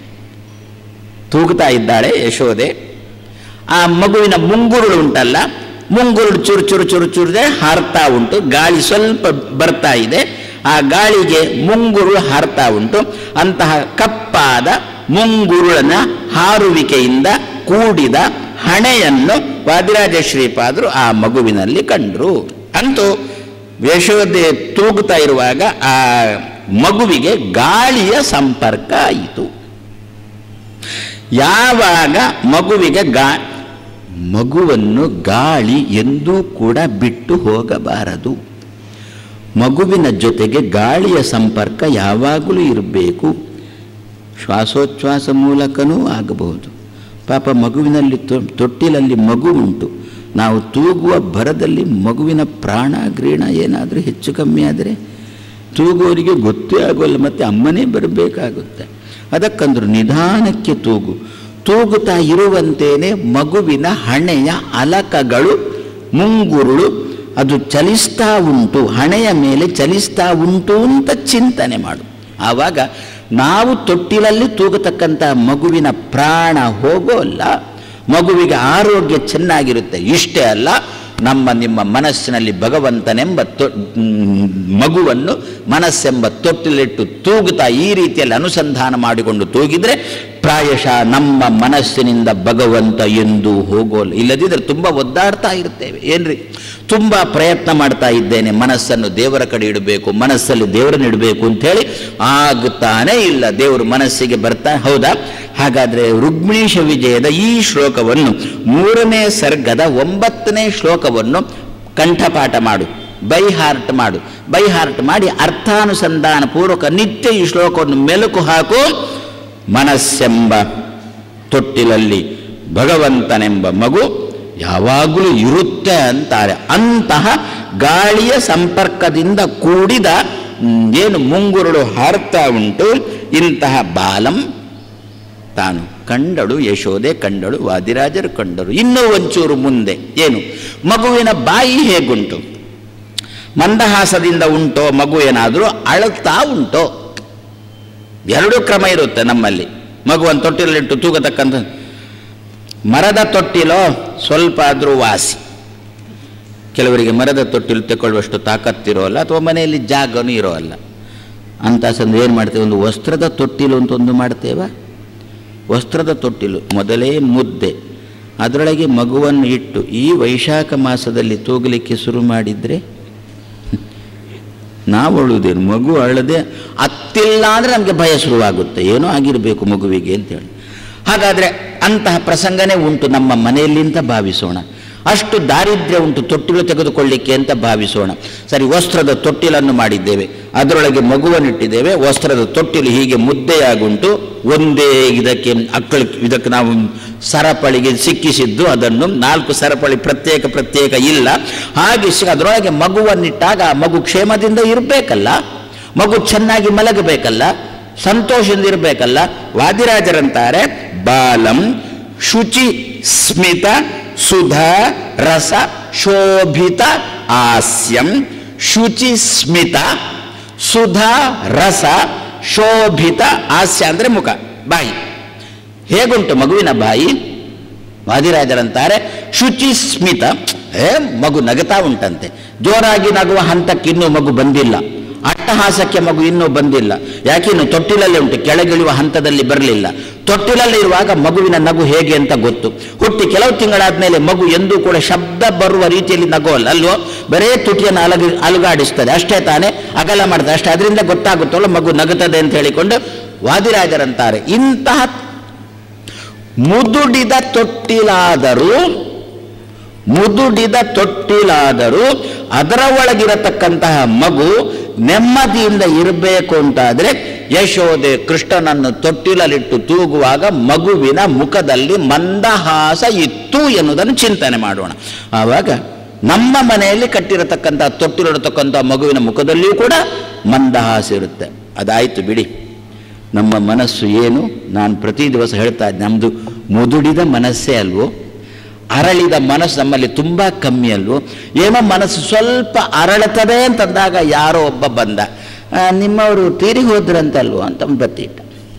Speaker 1: ತೂಗುತ್ತಾ ಇದ್ದಾಳೆ ಯಶೋದೆ ಆ ಮಗುವಿನ ಮುಂಗುರುಳು ಉಂಟಲ್ಲ ಮುಂಗುರುಳು ಚುರು ಚುರು ಚುರು ಚುರುದೆ ಹಾರ್ತಾ ಉಂಟು ಗಾಳಿ ಸ್ವಲ್ಪ ಬರ್ತಾ ಇದೆ ಆ ಗಾಳಿಗೆ ಮುಂಗುರುಳು ಹಾರ್ತಾ ಉಂಟು ಅಂತಹ ಕಪ್ಪಾದ ಮುಂಗುರುಳನ ಹಾರುವಿಕೆಯಿಂದ ಕೂಡಿದ ಹಣೆಯನ್ನು ವಾದಿರಾಜ ಶ್ರೀಪಾದರು ಆ ಮಗುವಿನಲ್ಲಿ ಕಂಡ್ರು ಅಂತೂ ಯಶೋದೆ ತೂಗುತ್ತಾ ಇರುವಾಗ ಆ ಮಗುವಿಗೆ ಗಾಳಿಯ ಸಂಪರ್ಕ ಆಯಿತು ಯಾವಾಗ ಮಗುವಿಗೆ ಗಾ ಮಗುವನ್ನು ಗಾಳಿ ಎಂದೂ ಕೂಡ ಬಿಟ್ಟು ಹೋಗಬಾರದು ಮಗುವಿನ ಜೊತೆಗೆ ಗಾಳಿಯ ಸಂಪರ್ಕ ಯಾವಾಗಲೂ ಇರಬೇಕು ಶ್ವಾಸೋಚ್ಛ್ವಾಸ ಮೂಲಕನೂ ಆಗಬಹುದು ಪಾಪ ಮಗುವಿನಲ್ಲಿ ತೊ- ತೊಟ್ಟಿಲಲ್ಲಿ ಮಗು ಉಂಟು ನಾವು ತೂಗುವ ಭರದಲ್ಲಿ ಮಗುವಿನ ಪ್ರಾಣ ಗ್ರೀಣ ಏನಾದರೂ ಹೆಚ್ಚು ಕಮ್ಮಿ ಆದರೆ ತೂಗುವವರಿಗೆ ಗೊತ್ತೇ ಆಗೋಲ್ಲ ಮತ್ತು ಅಮ್ಮನೇ ಬರಬೇಕಾಗುತ್ತೆ ಅದಕ್ಕಂದ್ರು ನಿಧಾನಕ್ಕೆ ತೂಗು ತೂಗುತ್ತಾ ಇರುವಂತೇನೆ ಮಗುವಿನ ಹಣೆಯ ಅಲಕಗಳು ಮುಂಗುರುಳು ಅದು ಚಲಿಸ್ತಾ ಉಂಟು ಹಣೆಯ ಮೇಲೆ ಚಲಿಸ್ತಾ ಉಂಟು ಅಂತ ಚಿಂತನೆ ಮಾಡು ಆವಾಗ ನಾವು ತೊಟ್ಟಿಲಲ್ಲಿ ತೂಗತಕ್ಕಂಥ ಮಗುವಿನ ಪ್ರಾಣ ಹೋಗೋಲ್ಲ ಮಗುವಿಗೆ ಆರೋಗ್ಯ ಚೆನ್ನಾಗಿರುತ್ತೆ ಇಷ್ಟೇ ಅಲ್ಲ ನಮ್ಮ ನಿಮ್ಮ ಮನಸ್ಸಿನಲ್ಲಿ ಭಗವಂತನೆಂಬ ತೊ ಮ್, ಮಗುವನ್ನು ಮನಸ್ಸೆಂಬ ತೊಟ್ಟಿಲಿಟ್ಟು ತೂಗುತ್ತಾ ಈ ರೀತಿಯಲ್ಲಿ ಅನುಸಂಧಾನ ಮಾಡಿಕೊಂಡು ತೂಗಿದ್ರೆ ಪ್ರಾಯಶಃ ನಮ್ಮ ಮನಸ್ಸಿನಿಂದ ಭಗವಂತ ಎಂದು ಹೋಗೋಲ್ಲ ಇಲ್ಲದಿದ್ದರೆ ತುಂಬ ಒದ್ದಾಡ್ತಾ ಇರ್ತೇವೆ ಏನ್ರಿ ತುಂಬ ಪ್ರಯತ್ನ ಮಾಡ್ತಾ ಇದ್ದೇನೆ ಮನಸ್ಸನ್ನು ದೇವರ ಕಡೆ ಇಡಬೇಕು ಮನಸ್ಸಲ್ಲಿ ದೇವರನ್ನು ಇಡಬೇಕು ಅಂತೇಳಿ ಆಗುತ್ತಾನೇ ಇಲ್ಲ ದೇವರು ಮನಸ್ಸಿಗೆ ಬರ್ತಾ ಹೌದಾ ಹಾಗಾದ್ರೆ ರುಗ್ಮಿಣೀಶ ವಿಜಯದ ಈ ಶ್ಲೋಕವನ್ನು ಮೂರನೇ ಸರ್ಗದ ಒಂಬತ್ತನೇ ಶ್ಲೋಕವನ್ನು ಕಂಠಪಾಠ ಮಾಡು ಬೈ ಹಾರ್ಟ್ ಮಾಡು ಬೈ ಹಾರ್ಟ್ ಮಾಡಿ ಅರ್ಥಾನುಸಂಧಾನ ಪೂರ್ವಕ ನಿತ್ಯ ಈ ಶ್ಲೋಕವನ್ನು ಮೆಲುಕು ಹಾಕು ಮನಸ್ಸೆಂಬ ತೊಟ್ಟಿಲಲ್ಲಿ ಭಗವಂತನೆಂಬ ಮಗು ಯಾವಾಗಲೂ ಇರುತ್ತೆ ಅಂತಾರೆ ಅಂತಹ ಗಾಳಿಯ ಸಂಪರ್ಕದಿಂದ ಕೂಡಿದ ಮ್, ಏನು ಮುಂಗುರುಳು ಹಾರ್ತಾ ಉಂಟು ಇಂತಹ ಬಾಲಂ ತಾನು ಕಂಡಳು ಯಶೋದೆ ಕಂಡಳು ವಾದಿರಾಜರು ಕಂಡರು ಇನ್ನೂ ಒಂಚೂರು ಮುಂದೆ ಏನು ಮಗುವಿನ ಬಾಯಿ ಹೇಗುಂಟು ಮಂದಹಾಸದಿಂದ ಉಂಟೋ ಮಗು ಏನಾದರೂ ಅಳುತ್ತಾ ಉಂಟೋ ಎರಡು ಕ್ರಮ ಇರುತ್ತೆ ನಮ್ಮಲ್ಲಿ ಮಗುವನ್ನು ತೊಟ್ಟಿಲಿಟ್ಟು ತೂಗತಕ್ಕಂಥ ಮರದ ತೊಟ್ಟಿಲೋ ಸ್ವಲ್ಪ ಆದರೂ ವಾಸಿ ಕೆಲವರಿಗೆ ಮರದ ತೊಟ್ಟಿಲು ತಗೊಳ್ಳುವಷ್ಟು ತಾಕತ್ತಿರೋಲ್ಲ ಅಥವಾ ಮನೆಯಲ್ಲಿ ಜಾಗನೂ ಇರೋಲ್ಲ ಅಂತ ಸಂದು ಏನು ಮಾಡ್ತೇವೆ ಒಂದು ವಸ್ತ್ರದ ತೊಟ್ಟಿಲು ಅಂತ ಒಂದು ಮಾಡ್ತೇವ ವಸ್ತ್ರದ ತೊಟ್ಟಿಲು ಮೊದಲೇ ಮುದ್ದೆ ಅದರೊಳಗೆ ಮಗುವನ್ನು ಇಟ್ಟು ಈ ವೈಶಾಖ ಮಾಸದಲ್ಲಿ ತೂಗಲಿಕ್ಕೆ ಶುರು ಮಾಡಿದರೆ ನಾವು ಅಳುವುದೇನು ಮಗು ಅಳದೆ ಅತ್ತಿಲ್ಲ ಅಂದರೆ ನಮಗೆ ಭಯ ಶುರುವಾಗುತ್ತೆ ಏನೋ ಆಗಿರಬೇಕು ಮಗುವಿಗೆ ಅಂತೇಳಿ ಹಾಗಾದರೆ ಅಂತಹ ಪ್ರಸಂಗನೇ ಉಂಟು ನಮ್ಮ ಮನೆಯಲ್ಲಿ ಅಂತ ಭಾವಿಸೋಣ ಅಷ್ಟು ದಾರಿದ್ರ್ಯ ಉಂಟು ತೊಟ್ಟಿಲು ತೆಗೆದುಕೊಳ್ಳಿಕ್ಕೆ ಅಂತ ಭಾವಿಸೋಣ ಸರಿ ವಸ್ತ್ರದ ತೊಟ್ಟಿಲನ್ನು ಮಾಡಿದ್ದೇವೆ ಅದರೊಳಗೆ ಮಗುವನ್ನಿಟ್ಟಿದ್ದೇವೆ ವಸ್ತ್ರದ ತೊಟ್ಟಿಲು ಹೀಗೆ ಮುದ್ದೆಯಾಗುಂಟು ಒಂದೇ ಇದಕ್ಕೆ ಅಕ್ಕಳ ಇದಕ್ಕೆ ನಾವು ಸರಪಳಿಗೆ ಸಿಕ್ಕಿಸಿದ್ದು ಅದನ್ನು ನಾಲ್ಕು ಸರಪಳಿ ಪ್ರತ್ಯೇಕ ಪ್ರತ್ಯೇಕ ಇಲ್ಲ ಹಾಗೆ ಸಿ- ಅದರೊಳಗೆ ಮಗುವನ್ನಿಟ್ಟಾಗ ಆ ಮಗು ಕ್ಷೇಮದಿಂದ ಇರಬೇಕಲ್ಲ ಮಗು ಚೆನ್ನಾಗಿ ಮಲಗಬೇಕಲ್ಲ ಸಂತೋಷದಿಂದ ಇರಬೇಕಲ್ಲ ವಾದಿರಾಜರಂತಾರೆ ಬಾಲಂ ಶುಚಿ ಸ್ಮಿತ ಸುಧಾ ರಸ ಶೋಭಿತ ಹಾಸ್ಯಂ ಶುಚಿ ಸ್ಮಿತ ಸುಧಾ ರಸ ಶೋಭಿತ ಹಾಸ್ಯ ಅಂದರೆ ಮುಖ ಬಾಯಿ ಹೇಗುಂಟು ಮಗುವಿನ ಬಾಯಿ ವಾದಿರಾಜರಂತಾರೆ ಶುಚಿ ಸ್ಮಿತ ಏ ಮಗು ನಗತಾ ಉಂಟಂತೆ ಜೋರಾಗಿ ನಗುವ ಹಂತಕ್ಕೆ ಇನ್ನೂ ಮಗು ಬಂದಿಲ್ಲ ಅಟ್ಟಹಾಸಕ್ಕೆ ಮಗು ಇನ್ನೂ ಬಂದಿಲ್ಲ ಯಾಕಿನ್ನು ತೊಟ್ಟಿಲಲ್ಲಿ ಉಂಟು ಕೆಳಗಿಳುವ ಹಂತದಲ್ಲಿ ಬರಲಿಲ್ಲ ತೊಟ್ಟಿಲಲ್ಲಿ ಇರುವಾಗ ಮಗುವಿನ ನಗು ಹೇಗೆ ಅಂತ ಗೊತ್ತು ಹುಟ್ಟಿ ಕೆಲವು ತಿಂಗಳಾದ್ಮೇಲೆ ಮಗು ಎಂದೂ ಕೂಡ ಶಬ್ದ ಬರುವ ರೀತಿಯಲ್ಲಿ ನಗೋಲ್ಲ ಅಲ್ವೋ ಬರೇ ತುಟಿಯನ್ನು ಅಲಗಿ ಅಲುಗಾಡಿಸ್ತದೆ ಅಷ್ಟೇ ತಾನೇ ಅಗಲ ಮಾಡ್ತದೆ ಅಷ್ಟೇ ಅದರಿಂದ ಗೊತ್ತಾಗುತ್ತಲ್ಲ ಮಗು ನಗುತ್ತದೆ ಅಂತ ಹೇಳಿಕೊಂಡು ವಾದಿರಾಜರಂತಾರೆ ಇಂತಹ ಮುದುಡಿದ ತೊಟ್ಟಿಲಾದರೂ ಮುದುಡಿದ ತೊಟ್ಟಿಲಾದರೂ ಅದರ ಒಳಗಿರತಕ್ಕಂತಹ ಮಗು ನೆಮ್ಮದಿಯಿಂದ ಇರಬೇಕು ಅಂತಾದರೆ ಯಶೋದೆ ಕೃಷ್ಣನನ್ನು ತೊಟ್ಟಿಲಲ್ಲಿಟ್ಟು ತೂಗುವಾಗ ಮಗುವಿನ ಮುಖದಲ್ಲಿ ಮಂದಹಾಸ ಇತ್ತು ಎನ್ನುವುದನ್ನು ಚಿಂತನೆ ಮಾಡೋಣ ಆವಾಗ ನಮ್ಮ ಮನೆಯಲ್ಲಿ ಕಟ್ಟಿರತಕ್ಕಂಥ ತೊಟ್ಟಿಲಿರತಕ್ಕಂಥ ಮಗುವಿನ ಮುಖದಲ್ಲಿಯೂ ಕೂಡ ಮಂದಹಾಸ ಇರುತ್ತೆ ಅದಾಯಿತು ಬಿಡಿ ನಮ್ಮ ಮನಸ್ಸು ಏನು ನಾನು ಪ್ರತಿ ದಿವಸ ಹೇಳ್ತಾ ಇದ್ದೆ ನಮ್ಮದು ಮುದುಡಿದ ಮನಸ್ಸೇ ಅಲ್ವೋ ಅರಳಿದ ಮನಸ್ಸು ನಮ್ಮಲ್ಲಿ ತುಂಬ ಕಮ್ಮಿ ಅಲ್ವೋ ಏನೋ ಮನಸ್ಸು ಸ್ವಲ್ಪ ಅರಳುತ್ತದೆ ಅಂತಂದಾಗ ಯಾರೋ ಒಬ್ಬ ಬಂದ ಆ, ನಿಮ್ಮವರು ತೀರಿ ಹೋದ್ರಂತಲ್ವೋ ಅಂತ ಬತ್ತಿಟ್ಟ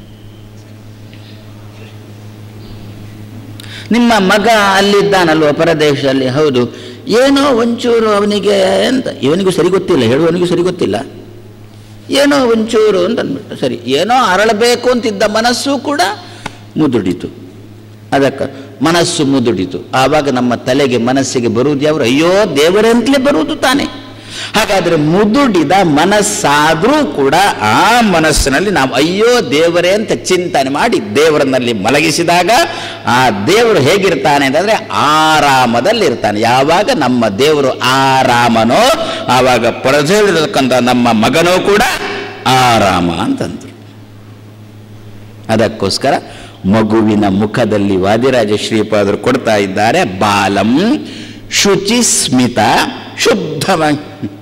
Speaker 1: ನಿಮ್ಮ ಮಗ ಅಲ್ಲಿದ್ದಾನಲ್ವ ಪರದೇಶದಲ್ಲಿ ಹೌದು ಏನೋ ಒಂಚೂರು ಅವನಿಗೆ ಅಂತ ಇವನಿಗೂ ಸರಿ ಗೊತ್ತಿಲ್ಲ ಹೇಳುವವನಿಗೂ ಸರಿ ಗೊತ್ತಿಲ್ಲ ಏನೋ ಒಂಚೂರು ಅಂತ ಅಂದ್ಬಿಟ್ಟು ಸರಿ ಏನೋ ಅರಳಬೇಕು ಅಂತಿದ್ದ ಮನಸ್ಸು ಕೂಡ ಮುದುಡಿತು ಅದಕ್ಕೆ ಮನಸ್ಸು ಮುದುಡಿತು ಆವಾಗ ನಮ್ಮ ತಲೆಗೆ ಮನಸ್ಸಿಗೆ ಬರುವುದು ಯಾವ್ರು ಅಯ್ಯೋ ದೇವರೇ ಅಂತಲೇ ಬರುವುದು ತಾನೇ ಹಾಗಾದರೆ ಮುದುಡಿದ ಮನಸ್ಸಾದರೂ ಕೂಡ ಆ ಮನಸ್ಸಿನಲ್ಲಿ ನಾವು ಅಯ್ಯೋ ದೇವರೇ ಅಂತ ಚಿಂತನೆ ಮಾಡಿ ದೇವರನ್ನಲ್ಲಿ ಮಲಗಿಸಿದಾಗ ಆ ದೇವರು ಹೇಗಿರ್ತಾನೆ ಅಂತಂದರೆ ಆರಾಮದಲ್ಲಿರ್ತಾನೆ ಯಾವಾಗ ನಮ್ಮ ದೇವರು ಆರಾಮನೋ ಆವಾಗ ಪರದೇಳಿರತಕ್ಕಂಥ ನಮ್ಮ ಮಗನೂ ಕೂಡ ಆರಾಮ ಅಂತಂದ್ರು ಅದಕ್ಕೋಸ್ಕರ ಮಗುವಿನ ಮುಖದಲ್ಲಿ ವಾದಿರಾಜ ಶ್ರೀಪಾದರು ಕೊಡ್ತಾ ಇದ್ದಾರೆ ಬಾಲಂ ಶುಚಿ ಸ್ಮಿತ ಶುದ್ಧವಾಗಿ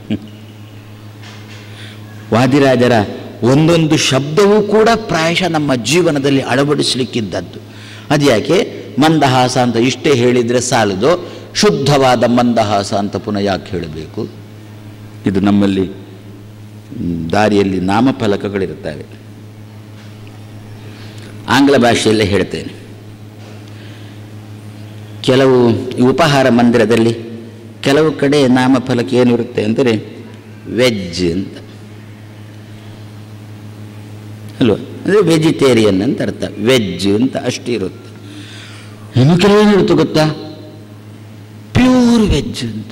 Speaker 1: ವಾದಿರಾಜರ ಒಂದೊಂದು ಶಬ್ದವೂ ಕೂಡ ಪ್ರಾಯಶಃ ನಮ್ಮ ಜೀವನದಲ್ಲಿ ಅಳವಡಿಸಲಿಕ್ಕಿದ್ದದ್ದು ಅದ್ಯಾಕೆ ಮಂದಹಾಸ ಅಂತ ಇಷ್ಟೇ ಹೇಳಿದರೆ ಸಾಲದು ಶುದ್ಧವಾದ ಮಂದಹಾಸ ಅಂತ ಪುನಃ ಯಾಕೆ ಹೇಳಬೇಕು ಇದು ನಮ್ಮಲ್ಲಿ ಮ್, ದಾರಿಯಲ್ಲಿ ನಾಮಫಲಕಗಳಿರುತ್ತವೆ ಆಂಗ್ಲ ಭಾಷೆಯಲ್ಲೇ ಹೇಳ್ತೇನೆ ಕೆಲವು ಈ ಉಪಹಾರ ಮಂದಿರದಲ್ಲಿ ಕೆಲವು ಕಡೆ ನಾಮಫಲಕ ಏನಿರುತ್ತೆ ಅಂದರೆ ವೆಜ್ ಅಂತ ಅಲ್ವಾ ಅಂದರೆ ವೆಜಿಟೇರಿಯನ್ ಅಂತ ಅರ್ಥ ವೆಜ್ ಅಂತ ಅಷ್ಟೇ ಇರುತ್ತೆ ಇನ್ನು ಕೆಲವೇನಿರುತ್ತೆ ಗೊತ್ತಾ ಪ್ಯೂರ್ ವೆಜ್ ಅಂತ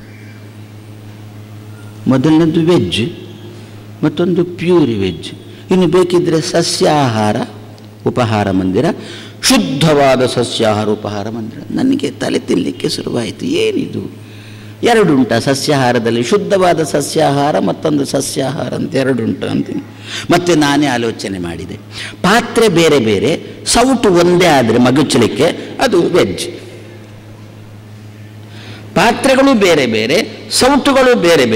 Speaker 1: ಮೊದಲನೇದು ವೆಜ್ ಮತ್ತೊಂದು ಪ್ಯೂರ್ ವೆಜ್ ಇನ್ನು ಬೇಕಿದ್ದರೆ ಸಸ್ಯಾಹಾರ ಉಪಹಾರ ಮಂದಿರ ಶುದ್ಧವಾದ ಸಸ್ಯಾಹಾರ ಉಪಹಾರ ಮಂದಿರ ನನಗೆ ತಲೆ ತಿನ್ನಲಿಕ್ಕೆ ಶುರುವಾಯಿತು ಏನಿದು ಎರಡುಂಟ ಸಸ್ಯಾಹಾರದಲ್ಲಿ ಶುದ್ಧವಾದ ಸಸ್ಯಾಹಾರ ಮತ್ತೊಂದು ಸಸ್ಯಾಹಾರ ಅಂತ ಎರಡುಂಟು ಅಂತೀನಿ ಮತ್ತೆ ನಾನೇ ಆಲೋಚನೆ ಮಾಡಿದೆ ಪಾತ್ರೆ ಬೇರೆ ಬೇರೆ ಸೌಟು ಒಂದೇ ಆದರೆ ಮಗುಚಲಿಕ್ಕೆ ಅದು ವೆಜ್ ಪಾತ್ರೆಗಳು ಬೇರೆ ಬೇರೆ ಸೌಟುಗಳು ಬೇರೆ ಬೇರೆ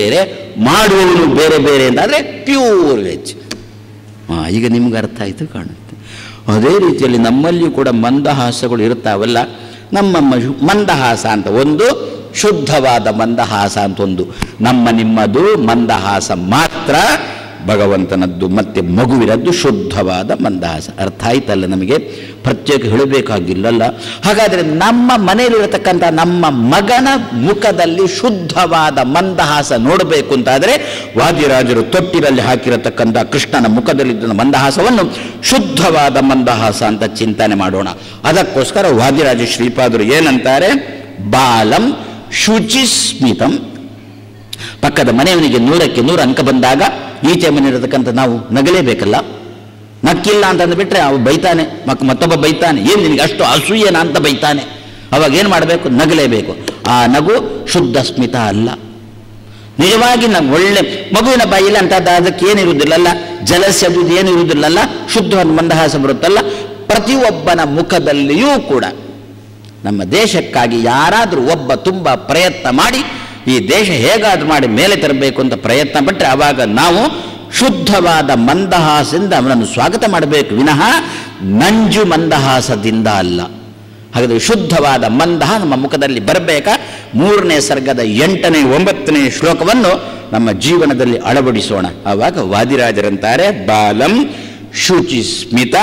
Speaker 2: ಮಾಡುವವನು ಬೇರೆ ಬೇರೆ ಅಂತಾದರೆ ಪ್ಯೂರ್ ವೆಜ್ ಹಾಂ ಈಗ ನಿಮ್ಗೆ ಅರ್ಥ ಆಯಿತು ಕಾಣುತ್ತೆ ಅದೇ ರೀತಿಯಲ್ಲಿ ನಮ್ಮಲ್ಲಿಯೂ ಕೂಡ ಮಂದಹಾಸಗಳು ಇರ್ತಾವಲ್ಲ ನಮ್ಮ ಮ- ಮಂದಹಾಸ ಅಂತ ಒಂದು ಶುದ್ಧವಾದ ಮಂದಹಾಸ ಅಂತ ಒಂದು ನಮ್ಮ ನಿಮ್ಮದು ಮಂದಹಾಸ ಮಾತ್ರ ಭಗವಂತನದ್ದು ಮತ್ತೆ ಮಗುವಿನದ್ದು ಶುದ್ಧವಾದ ಮಂದಹಾಸ ಅರ್ಥ ಆಯ್ತಲ್ಲ ನಮಗೆ ಪ್ರತ್ಯೇಕ ಹೇಳಬೇಕಾಗಿಲ್ಲಲ್ಲ ಹಾಗಾದರೆ ನಮ್ಮ ಮನೆಯಲ್ಲಿರತಕ್ಕಂಥ ನಮ್ಮ ಮಗನ ಮುಖದಲ್ಲಿ ಶುದ್ಧವಾದ ಮಂದಹಾಸ ನೋಡಬೇಕು ಅಂತಾದರೆ ವಾದಿರಾಜರು ತೊಟ್ಟಿನಲ್ಲಿ ಹಾಕಿರತಕ್ಕಂಥ ಕೃಷ್ಣನ ಮುಖದಲ್ಲಿದ್ದ ಮಂದಹಾಸವನ್ನು ಶುದ್ಧವಾದ ಮಂದಹಾಸ ಅಂತ ಚಿಂತನೆ ಮಾಡೋಣ ಅದಕ್ಕೋಸ್ಕರ ವಾದಿರಾಜ ಶ್ರೀಪಾದರು ಏನಂತಾರೆ ಬಾಲಂ ಶುಚಿಸ್ಮಿತಂ ಪಕ್ಕದ ಮನೆಯವನಿಗೆ ನೂರಕ್ಕೆ ನೂರು ಅಂಕ ಬಂದಾಗ ಈಚೆ ಮನೆ ಇರತಕ್ಕಂಥ ನಾವು ನಗಲೇಬೇಕಲ್ಲ ನಕ್ಕಿಲ್ಲ ಅಂತಂದು ಬಿಟ್ರೆ ಅವ ಬೈತಾನೆ ಮಕ್ ಮತ್ತೊಬ್ಬ ಬೈತಾನೆ ಏನು ನಿನಗೆ ಅಷ್ಟು ಅಸೂಯೇನ ಅಂತ ಬೈತಾನೆ ಅವಾಗ ಏನು ಮಾಡಬೇಕು ನಗಲೇಬೇಕು ಆ ನಗು ಶುದ್ಧ ಸ್ಮಿತ ಅಲ್ಲ ನಿಜವಾಗಿ ನಾವು ಒಳ್ಳೆ ಮಗುವಿನ ಬಾಯಿಲಿ ಅಂತ ಅದಕ್ಕೆ ಏನಿರುವುದಿಲ್ಲಲ್ಲ ಜಲಸ್ಯ ಅದು ಇದು ಏನಿರುವುದಿಲ್ಲಲ್ಲ ಶುದ್ಧವಾದ ಮಂದಹಾಸ ಬರುತ್ತಲ್ಲ ಪ್ರತಿಯೊಬ್ಬನ ಮುಖದಲ್ಲಿಯೂ ಕೂಡ ನಮ್ಮ ದೇಶಕ್ಕಾಗಿ ಯಾರಾದರೂ ಒಬ್ಬ ತುಂಬ ಪ್ರಯತ್ನ ಮಾಡಿ ಈ ದೇಶ ಹೇಗಾದ್ರೂ ಮಾಡಿ ಮೇಲೆ ತರಬೇಕು ಅಂತ ಪ್ರಯತ್ನ ಪಟ್ಟರೆ ಆವಾಗ ನಾವು ಶುದ್ಧವಾದ ಮಂದಹಾಸದಿಂದ ಅವನನ್ನು ಸ್ವಾಗತ ಮಾಡಬೇಕು ವಿನಃ ನಂಜು ಮಂದಹಾಸದಿಂದ ಅಲ್ಲ ಹಾಗಾದರೆ ಶುದ್ಧವಾದ ಮಂದಹ ನಮ್ಮ ಮುಖದಲ್ಲಿ ಬರಬೇಕಾ ಮೂರನೇ ಸರ್ಗದ ಎಂಟನೇ ಒಂಬತ್ತನೇ ಶ್ಲೋಕವನ್ನು ನಮ್ಮ ಜೀವನದಲ್ಲಿ ಅಳವಡಿಸೋಣ ಆವಾಗ ವಾದಿರಾಜರಂತಾರೆ ಬಾಲಂ ಶುಚಿ ಸ್ಮಿತ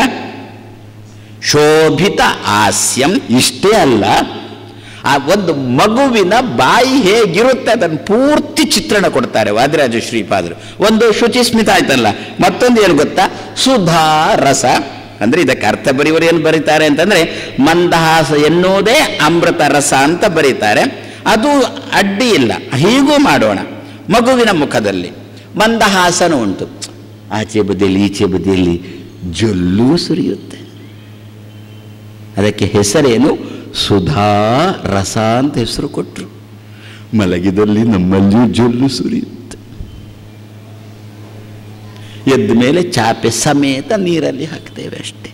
Speaker 2: ಶೋಭಿತ ಹಾಸ್ಯಂ ಇಷ್ಟೇ ಅಲ್ಲ ಆ ಒಂದು ಮಗುವಿನ ಬಾಯಿ ಹೇಗಿರುತ್ತೆ ಅದನ್ನು ಪೂರ್ತಿ ಚಿತ್ರಣ ಕೊಡ್ತಾರೆ ವಾದಿರಾಜ ಶ್ರೀಪಾದರು ಒಂದು ಶುಚಿಸ್ಮಿತ ಆಯ್ತಲ್ಲ ಮತ್ತೊಂದು ಏನು ಗೊತ್ತಾ ಸುಧಾ ರಸ ಅಂದ್ರೆ ಇದಕ್ಕೆ ಅರ್ಥ ಬರೆಯುವರು ಏನು ಬರೀತಾರೆ ಅಂತಂದ್ರೆ ಮಂದಹಾಸ ಎನ್ನುವುದೇ ಅಮೃತ ರಸ ಅಂತ ಬರೀತಾರೆ ಅದು ಅಡ್ಡಿ ಇಲ್ಲ ಹೀಗೂ ಮಾಡೋಣ ಮಗುವಿನ ಮುಖದಲ್ಲಿ ಮಂದಹಾಸನ ಉಂಟು ಆಚೆ ಬದಿಯಲ್ಲಿ ಈಚೆ ಬದಿಯಲ್ಲಿ ಜೊಲ್ಲು ಸುರಿಯುತ್ತೆ ಅದಕ್ಕೆ ಹೆಸರೇನು ಸುಧಾ ರಸ ಅಂತ ಹೆಸರು ಕೊಟ್ಟರು ಮಲಗಿದಲ್ಲಿ ನಮ್ಮಲ್ಲಿಯೂ ಜೊಲ್ಲು ಸುರಿಯುತ್ತೆ ಎದ್ದ ಮೇಲೆ ಚಾಪೆ ಸಮೇತ ನೀರಲ್ಲಿ ಹಾಕ್ತೇವೆ ಅಷ್ಟೇ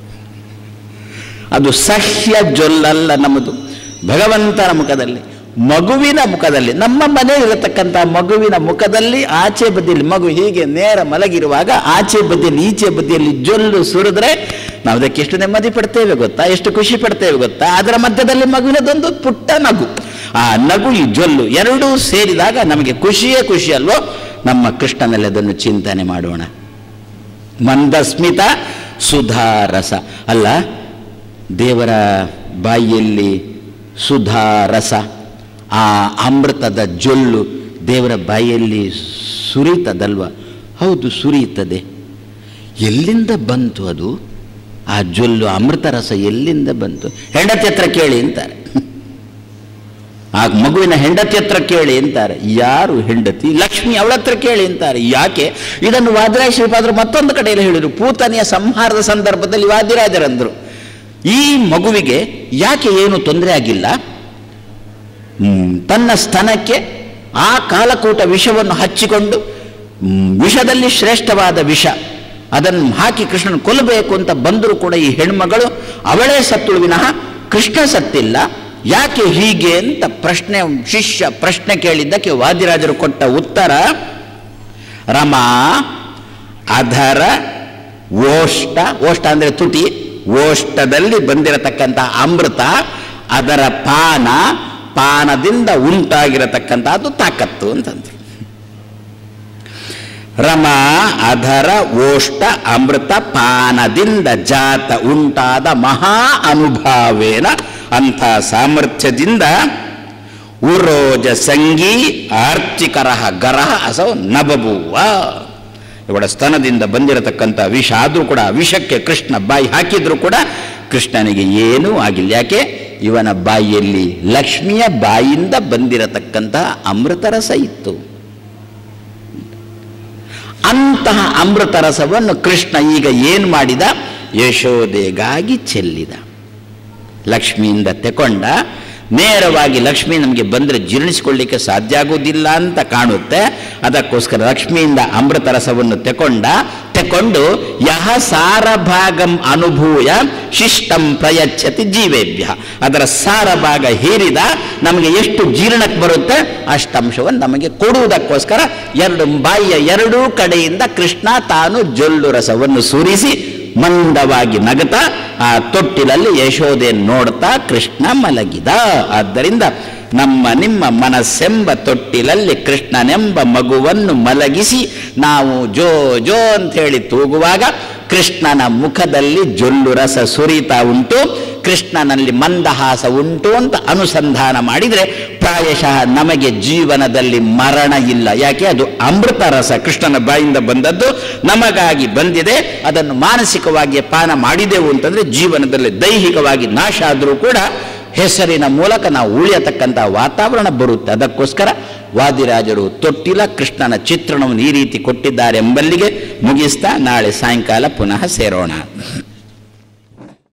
Speaker 2: ಅದು ಸಹ್ಯ ಜೊಲ್ಲಲ್ಲ ನಮ್ಮದು ಭಗವಂತನ ಮುಖದಲ್ಲಿ ಮಗುವಿನ ಮುಖದಲ್ಲಿ ನಮ್ಮ ಮನೆಯಲ್ಲಿರತಕ್ಕಂಥ ಮಗುವಿನ ಮುಖದಲ್ಲಿ ಆಚೆ ಬದಿಯಲ್ಲಿ ಮಗು ಹೀಗೆ ನೇರ ಮಲಗಿರುವಾಗ ಆಚೆ ಬದಿಯಲ್ಲಿ ಈಚೆ ಬದಿಯಲ್ಲಿ ಜೊಲ್ಲು ಸುರಿದ್ರೆ ನಾವು ಅದಕ್ಕೆ ಎಷ್ಟು ನೆಮ್ಮದಿ ಪಡ್ತೇವೆ ಗೊತ್ತಾ ಎಷ್ಟು ಖುಷಿ ಪಡ್ತೇವೆ ಗೊತ್ತಾ ಅದರ ಮಧ್ಯದಲ್ಲಿ ಮಗುವಿನದೊಂದು ಪುಟ್ಟ ನಗು ಆ ನಗು ಈ ಜೊಲ್ಲು ಎರಡೂ ಸೇರಿದಾಗ ನಮಗೆ ಖುಷಿಯೇ ಖುಷಿ ಅಲ್ವೋ ನಮ್ಮ ಕೃಷ್ಣನಲ್ಲಿ ಅದನ್ನು ಚಿಂತನೆ ಮಾಡೋಣ ಮಂದಸ್ಮಿತ ಸುಧಾರಸ ಅಲ್ಲ ದೇವರ ಬಾಯಿಯಲ್ಲಿ ಸುಧಾರಸ ಆ ಅಮೃತದ ಜೊಲ್ಲು ದೇವರ ಬಾಯಿಯಲ್ಲಿ ಸುರಿತದಲ್ವ ಹೌದು ಸುರಿಯುತ್ತದೆ ಎಲ್ಲಿಂದ ಬಂತು ಅದು ಆ ಜೊಲ್ಲು ಅಮೃತ ರಸ ಎಲ್ಲಿಂದ ಬಂತು ಹೆಂಡತಿ ಹತ್ರ ಕೇಳಿ ಅಂತಾರೆ ಆ ಮಗುವಿನ ಹೆಂಡತಿ ಹತ್ರ ಕೇಳಿ ಅಂತಾರೆ ಯಾರು ಹೆಂಡತಿ ಲಕ್ಷ್ಮಿ ಅವಳ ಹತ್ರ ಕೇಳಿ ಅಂತಾರೆ ಯಾಕೆ ಇದನ್ನು ವಾದಿರಾಜ ಶ್ರೀಪಾದರು ಮತ್ತೊಂದು ಕಡೆಯಲ್ಲಿ ಹೇಳಿದರು ಪೂತನೆಯ ಸಂಹಾರದ ಸಂದರ್ಭದಲ್ಲಿ ವಾದಿರಾಜರಂದರು ಈ ಮಗುವಿಗೆ ಯಾಕೆ ಏನು ತೊಂದರೆ ಆಗಿಲ್ಲ ಹ್ಮ್, ತನ್ನ ಸ್ತನಕ್ಕೆ ಆ ಕಾಲಕೂಟ ವಿಷವನ್ನು ಹಚ್ಚಿಕೊಂಡು ಹ್ಮ್, ವಿಷದಲ್ಲಿ ಶ್ರೇಷ್ಠವಾದ ವಿಷ ಅದನ್ನು ಹಾಕಿ ಕೃಷ್ಣನ ಕೊಲ್ಲಬೇಕು ಅಂತ ಬಂದರೂ ಕೂಡ ಈ ಹೆಣ್ಮಗಳು ಅವಳೇ ಸತ್ತುಳು ವಿನಃ ಕೃಷ್ಣ ಸತ್ತಿಲ್ಲ ಯಾಕೆ ಹೀಗೆ ಅಂತ ಪ್ರಶ್ನೆ ಶಿಷ್ಯ ಪ್ರಶ್ನೆ ಕೇಳಿದ್ದಕ್ಕೆ ವಾದಿರಾಜರು ಕೊಟ್ಟ ಉತ್ತರ ರಮಾ ಅಧರ ಓಷ್ಟ ಓಷ್ಟ ಅಂದರೆ ತುಟಿ ಓಷ್ಟದಲ್ಲಿ ಬಂದಿರತಕ್ಕಂಥ ಅಮೃತ ಅದರ ಪಾನ ಪಾನದಿಂದ ಉಂಟಾಗಿರತಕ್ಕಂಥದ್ದು ತಾಕತ್ತು ಅಂತಂದ್ರು ರಮ ಅಧರ ಓಷ್ಟ ಅಮೃತ ಪಾನದಿಂದ ಜಾತ ಉಂಟಾದ ಮಹಾ ಅನುಭಾವೇನ ಅಂಥ ಸಾಮರ್ಥ್ಯದಿಂದ ಉರೋಜ ಸಂಗೀ ಆರ್ತಿಕರಹ ಗರಹ ಅಸೌ ನಬಬುವ ಇವಳ ಸ್ತನದಿಂದ ಬಂದಿರತಕ್ಕಂಥ ವಿಷ ಆದರೂ ಕೂಡ ಆ ವಿಷಕ್ಕೆ ಕೃಷ್ಣ ಬಾಯಿ ಹಾಕಿದ್ರು ಕೂಡ ಕೃಷ್ಣನಿಗೆ ಏನೂ ಆಗಿಲ್ಲ ಯಾಕೆ ಇವನ ಬಾಯಿಯಲ್ಲಿ ಲಕ್ಷ್ಮಿಯ ಬಾಯಿಂದ ಬಂದಿರತಕ್ಕಂತಹ ಅಮೃತರಸ ಇತ್ತು ಅಂತಹ ಅಮೃತ ರಸವನ್ನು ಕೃಷ್ಣ ಈಗ ಏನು ಮಾಡಿದ ಯಶೋದೆಗಾಗಿ ಚೆಲ್ಲಿದ ಲಕ್ಷ್ಮಿಯಿಂದ ತೆಕೊಂಡ ನೇರವಾಗಿ ಲಕ್ಷ್ಮಿ ನಮಗೆ ಬಂದರೆ ಜೀರ್ಣಿಸಿಕೊಳ್ಳಿಕ್ಕೆ ಸಾಧ್ಯ ಆಗುವುದಿಲ್ಲ ಅಂತ ಕಾಣುತ್ತೆ ಅದಕ್ಕೋಸ್ಕರ ಲಕ್ಷ್ಮಿಯಿಂದ ಅಮೃತ ರಸವನ್ನು ತೆಕೊಂಡ ತೆಕೊಂಡು ಯಹ ಸಾರಭಾಗಂ ಅನುಭೂಯ ಶಿಷ್ಟಂ ಪ್ರಯಚ್ಛತಿ ಜೀವೇಭ್ಯ ಅದರ ಸಾರಭಾಗ ಹೀರಿದ ನಮಗೆ ಎಷ್ಟು ಜೀರ್ಣಕ್ಕೆ ಬರುತ್ತೆ ಅಷ್ಟಂಶವನ್ನು ನಮಗೆ ಕೊಡುವುದಕ್ಕೋಸ್ಕರ ಎರಡು ಬಾಯಿಯ ಎರಡೂ ಕಡೆಯಿಂದ ಕೃಷ್ಣ ತಾನು ಜೊಲ್ಲು ರಸವನ್ನು ಸುರಿಸಿ ಮಂದವಾಗಿ ನಗತಾ ಆ ತೊಟ್ಟಿಲಲ್ಲಿ ಯಶೋದೆ ನೋಡ್ತಾ ಕೃಷ್ಣ ಮಲಗಿದ ಆದ್ದರಿಂದ ನಮ್ಮ ನಿಮ್ಮ ಮನಸ್ಸೆಂಬ ತೊಟ್ಟಿಲಲ್ಲಿ ಕೃಷ್ಣನೆಂಬ ಮಗುವನ್ನು ಮಲಗಿಸಿ ನಾವು ಜೋ ಜೋ ಅಂತ ಹೇಳಿ ತೂಗುವಾಗ ಕೃಷ್ಣನ ಮುಖದಲ್ಲಿ ಜೊಲ್ಲು ರಸ ಸುರಿತಾ ಉಂಟು ಕೃಷ್ಣನಲ್ಲಿ ಮಂದಹಾಸ ಉಂಟು ಅಂತ ಅನುಸಂಧಾನ ಮಾಡಿದರೆ ಪ್ರಾಯಶಃ ನಮಗೆ ಜೀವನದಲ್ಲಿ ಮರಣ ಇಲ್ಲ ಯಾಕೆ ಅದು ಅಮೃತ ರಸ ಕೃಷ್ಣನ ಬಾಯಿಂದ ಬಂದದ್ದು ನಮಗಾಗಿ ಬಂದಿದೆ ಅದನ್ನು ಮಾನಸಿಕವಾಗಿ ಪಾನ ಮಾಡಿದೆವು ಅಂತಂದ್ರೆ ಜೀವನದಲ್ಲಿ ದೈಹಿಕವಾಗಿ ನಾಶ ಆದರೂ ಕೂಡ ಹೆಸರಿನ ಮೂಲಕ ನಾವು ಉಳಿಯತಕ್ಕಂಥ ವಾತಾವರಣ ಬರುತ್ತೆ ಅದಕ್ಕೋಸ್ಕರ ವಾದಿರಾಜರು ತೊಟ್ಟಿಲ ಕೃಷ್ಣನ ಚಿತ್ರಣವನ್ನು ಈ ರೀತಿ ಕೊಟ್ಟಿದ್ದಾರೆ ಎಂಬಲ್ಲಿಗೆ ಮುಗಿಸ್ತಾ ನಾಳೆ ಸಾಯಂಕಾಲ ಪುನಃ ಸೇರೋಣ